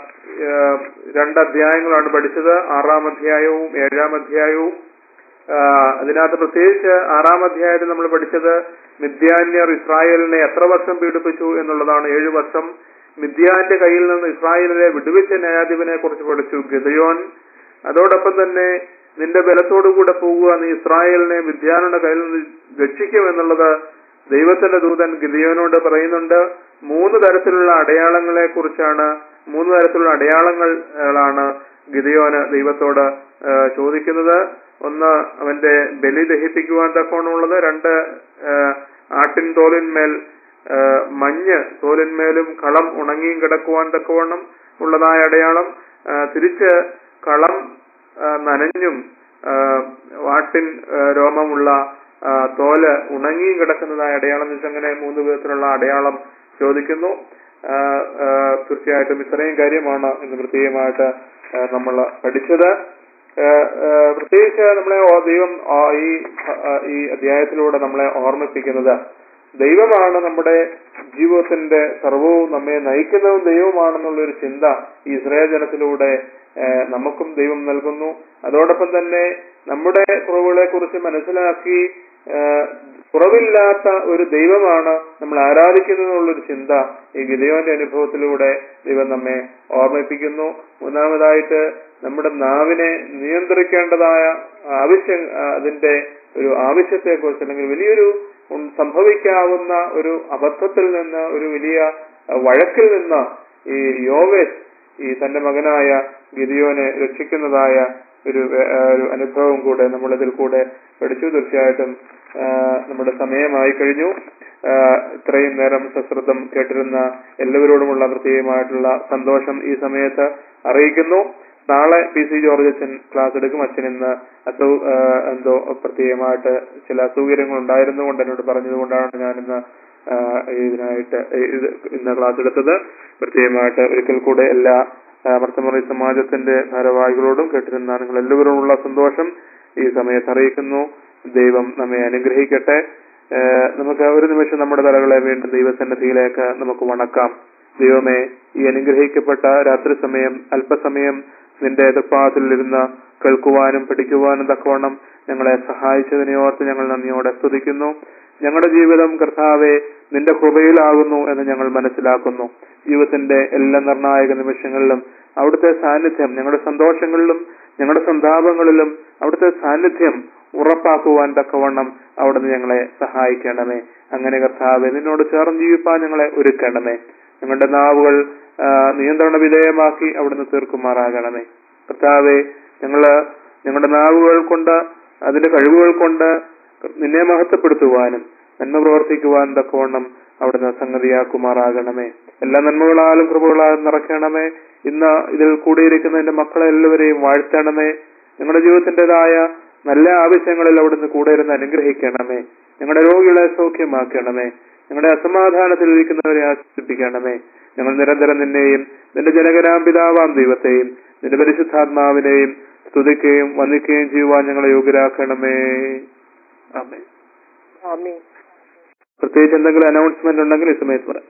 ആ, രണ്ട് അധ്യായങ്ങളാണ് പഠിച്ചത് ആറാം അധ്യായവും ഏഴാം അധ്യായവും ആ, അതിനകത്ത് പ്രത്യേകിച്ച് ആറാം അധ്യായത്തിൽ നമ്മൾ പഠിച്ചത് മിഥ്യാന്യർ ഇസ്രായേലിനെ എത്ര വർഷം പീഡിപ്പിച്ചു എന്നുള്ളതാണ് ഏഴു വർഷം മിഥ്യാന്റെ കയ്യിൽ നിന്ന് ഇസ്രായേലിനെ വിടുവിച്ച ന്യായാധിപനെ കുറിച്ച് പഠിച്ചു ഗിദയോൻ അതോടൊപ്പം തന്നെ നിന്റെ ബലത്തോടുകൂടെ പോകുക നീ ഇസ്രായേലിനെ മിഥ്യാനുടെ കയ്യിൽ നിന്ന് രക്ഷിക്കും എന്നുള്ളത് ദൈവത്തിന്റെ ദൂതൻ ഗിദിയോനോട് പറയുന്നുണ്ട് മൂന്ന് തരത്തിലുള്ള അടയാളങ്ങളെ കുറിച്ചാണ് മൂന്ന് തരത്തിലുള്ള അടയാളങ്ങളാണ് ഗിദിയോന് ദൈവത്തോട് ആ, ചോദിക്കുന്നത് ഒന്ന് അവന്റെ ബലി ദഹിപ്പിക്കുവാൻ തക്കവണ്ണമുള്ളത് രണ്ട് ആ, ആട്ടിൻ തോലിന്മേൽ ആ, മഞ്ഞ് തോലിന്മേലും കളം ഉണങ്ങിയും കിടക്കുവാൻ തക്കവണ്ണം ഉള്ളതായ അടയാളം ആ, തിരിച്ച് കളം ആ, നനഞ്ഞും ആ, വാട്ടിൻ ആ, രോമമുള്ള ആ, തോല് ഉണങ്ങി കിടക്കുന്നതായ അടയാളം എന്ന് വെച്ചാൽ അങ്ങനെ മൂന്ന് വിധത്തിലുള്ള അടയാളം ചോദിക്കുന്നു ആ, ആ, തീർച്ചയായിട്ടും ഇത്രയും കാര്യമാണ് ഇന്ന് പ്രത്യേകമായിട്ട് നമ്മൾ പഠിച്ചത് ആ, ആ, പ്രത്യേകിച്ച് നമ്മളെ ഓ- ദൈവം ആ, ഈ ആ, ഈ അധ്യായത്തിലൂടെ നമ്മളെ ഓർമ്മിപ്പിക്കുന്നത് ദൈവമാണ് നമ്മുടെ ജീവിതത്തിന്റെ സർവവും നമ്മെ നയിക്കുന്നതും ദൈവമാണെന്നുള്ള ഒരു ചിന്ത ഈ ഇസ്രായേൽ ജനത്തിലൂടെ ആ, നമുക്കും ദൈവം നൽകുന്നു അതോടൊപ്പം തന്നെ നമ്മുടെ കുറവുകളെ കുറിച്ച് മനസ്സിലാക്കി ആ, കുറവില്ലാത്ത ഒരു ദൈവമാണ് നമ്മൾ ആരാധിക്കുന്നതെന്നുള്ളൊരു ചിന്ത ഈ ഗിതയോന്റെ അനുഭവത്തിലൂടെ ദൈവം നമ്മെ ഓർമ്മിപ്പിക്കുന്നു മൂന്നാമതായിട്ട് നമ്മുടെ നാവിനെ നിയന്ത്രിക്കേണ്ടതായ ആവശ്യം ആ, അതിന്റെ ഒരു ആവശ്യത്തെക്കുറിച്ച് അല്ലെങ്കിൽ വലിയൊരു ഉം സംഭവിക്കാവുന്ന ഒരു അബദ്ധത്തിൽ നിന്ന് ഒരു വലിയ ആ, വഴക്കിൽ നിന്ന് ഈ യോവേസ് ഈ തന്റെ മകനായ ഗിരിയോനെ രക്ഷിക്കുന്നതായ ഒരു വേ- ആ, ഒരു അനുഭവം കൂടെ നമ്മൾ ഇതിൽ കൂടെ പഠിച്ചു തീർച്ചയായിട്ടും ആ, നമ്മുടെ സമയമായി കഴിഞ്ഞു ആ, ഇത്രയും നേരം സശ്രദ്ധം കേട്ടിരുന്ന എല്ലാവരോടുമുള്ള പ്രത്യേകമായിട്ടുള്ള സന്തോഷം ഈ സമയത്ത് അറിയിക്കുന്നു നാളെ പി സി ജോർജ് അച്ഛൻ ക്ലാസ് എടുക്കും അച്ഛൻ ഇന്ന് അസൗ ആ, എന്തോ പ്രത്യേകമായിട്ട് ചില അസൗകര്യങ്ങൾ ഉണ്ടായിരുന്നുകൊണ്ട് എന്നോട് പറഞ്ഞതുകൊണ്ടാണ് ഞാൻ ഇന്ന് ആ, ഇതിനായിട്ട് ഇത് ഇന്ന് ക്ലാസ് എടുത്തത് പ്രത്യേകമായിട്ട് ഒരിക്കൽ കൂടെ എല്ലാ മർത്തമറി സമാജത്തിന്റെ ഭാരവാഹികളോടും കേട്ടിരുന്ന നിങ്ങൾ എല്ലാവരോടുമുള്ള സന്തോഷം ഈ സമയത്ത് അറിയിക്കുന്നു ദൈവം നമ്മെ അനുഗ്രഹിക്കട്ടെ ആ, നമുക്ക് ഒരു നിമിഷം നമ്മുടെ തലകളെ വീണ്ടും ദൈവസന്നിധിയിലേക്ക് നമുക്ക് വണക്കാം ദൈവമേ ഈ അനുഗ്രഹിക്കപ്പെട്ട രാത്രി സമയം അല്പസമയം നിന്റെ തൃപ്പാദത്തിലിരുന്ന് കേൾക്കുവാനും പഠിക്കുവാനും തക്കവണ്ണം ഞങ്ങളെ സഹായിച്ചതിനെ ഓർത്ത് ഞങ്ങൾ നന്ദിയോടെ സ്തുതിക്കുന്നു ഞങ്ങളുടെ ജീവിതം കർത്താവെ നിന്റെ കൃപയിലാകുന്നു എന്ന് ഞങ്ങൾ മനസ്സിലാക്കുന്നു ജീവിതത്തിന്റെ എല്ലാ നിർണായക നിമിഷങ്ങളിലും അവിടുത്തെ സാന്നിധ്യം ഞങ്ങളുടെ സന്തോഷങ്ങളിലും ഞങ്ങളുടെ സന്താപങ്ങളിലും അവിടുത്തെ സാന്നിധ്യം ഉറപ്പാക്കുവാൻ തക്കവണ്ണം അവിടുന്ന് ഞങ്ങളെ സഹായിക്കണമേ അങ്ങനെ കർത്താവെ നിന്നോട് ചേർന്ന് ജീവിപ്പാൻ ഞങ്ങളെ ഒരുക്കണമേ ഞങ്ങളുടെ നാവുകൾ ആ, നിയന്ത്രണ വിധേയമാക്കി അവിടുന്ന് തീർക്കുമാറാകണമേ കർത്താവെ ഞങ്ങള് ഞങ്ങളുടെ നാവുകൾ കൊണ്ട് അതിന്റെ കഴിവുകൾ കൊണ്ട് നിന്നെ മഹത്വപ്പെടുത്തുവാനും നന്മ പ്രവർത്തിക്കുവാൻ തക്കവണ്ണം അവിടുന്ന് സംഗതിയാക്കുമാറാകണമേ എല്ലാ നന്മകളാലും കൃപകളാലും നിറയ്ക്കണമേ ഇന്ന് ഇതിൽ കൂടിയിരിക്കുന്ന എന്റെ മക്കളെ എല്ലാവരെയും വാഴ്ത്തണമേ ഞങ്ങളുടെ ജീവിതത്തിൻ്റെതായ നല്ല ആവശ്യങ്ങളിൽ അവിടുന്ന് കൂടെ ഇരുന്ന് അനുഗ്രഹിക്കണമേ ഞങ്ങളുടെ രോഗികളെ സൗഖ്യമാക്കണമേ ഞങ്ങളുടെ അസമാധാനത്തിൽ ഇരിക്കുന്നവരെ ആശ്വസിപ്പിക്കണമേ ഞങ്ങൾ നിരന്തരം നിന്നെയും നിന്റെ ജനകരാം പിതാവാം ദൈവത്തെയും നിന്റെ പരിശുദ്ധാത്മാവിനെയും സ്തുതിക്കുകയും വന്ദിക്കുകയും ചെയ്യുവാൻ ഞങ്ങളെ യോഗ്യരാക്കണമേ ആമേ ആമീൻ പ്രത്യേകിച്ച് എന്തെങ്കിലും അനൗൺസ്മെന്റ് ഉണ്ടെങ്കിൽ ഈ സമയത്ത് പറയാം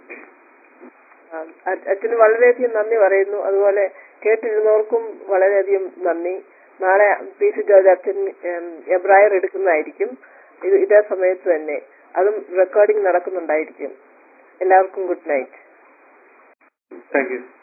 ആ, അ- അച്ഛന് വളരെയധികം നന്ദി പറയുന്നു അതുപോലെ കേട്ടിരുന്നവർക്കും വളരെയധികം നന്ദി നാളെ പി സി ജോർജ് അച്ഛൻ ഉം, എബ്രായർ എടുക്കുന്നതായിരിക്കും ഇത് ഇതേ സമയത്ത് തന്നെ അതും റെക്കോർഡിംഗ് നടക്കുന്നുണ്ടായിരിക്കും എല്ലാവർക്കും ഗുഡ് നൈറ്റ് താങ്ക് യു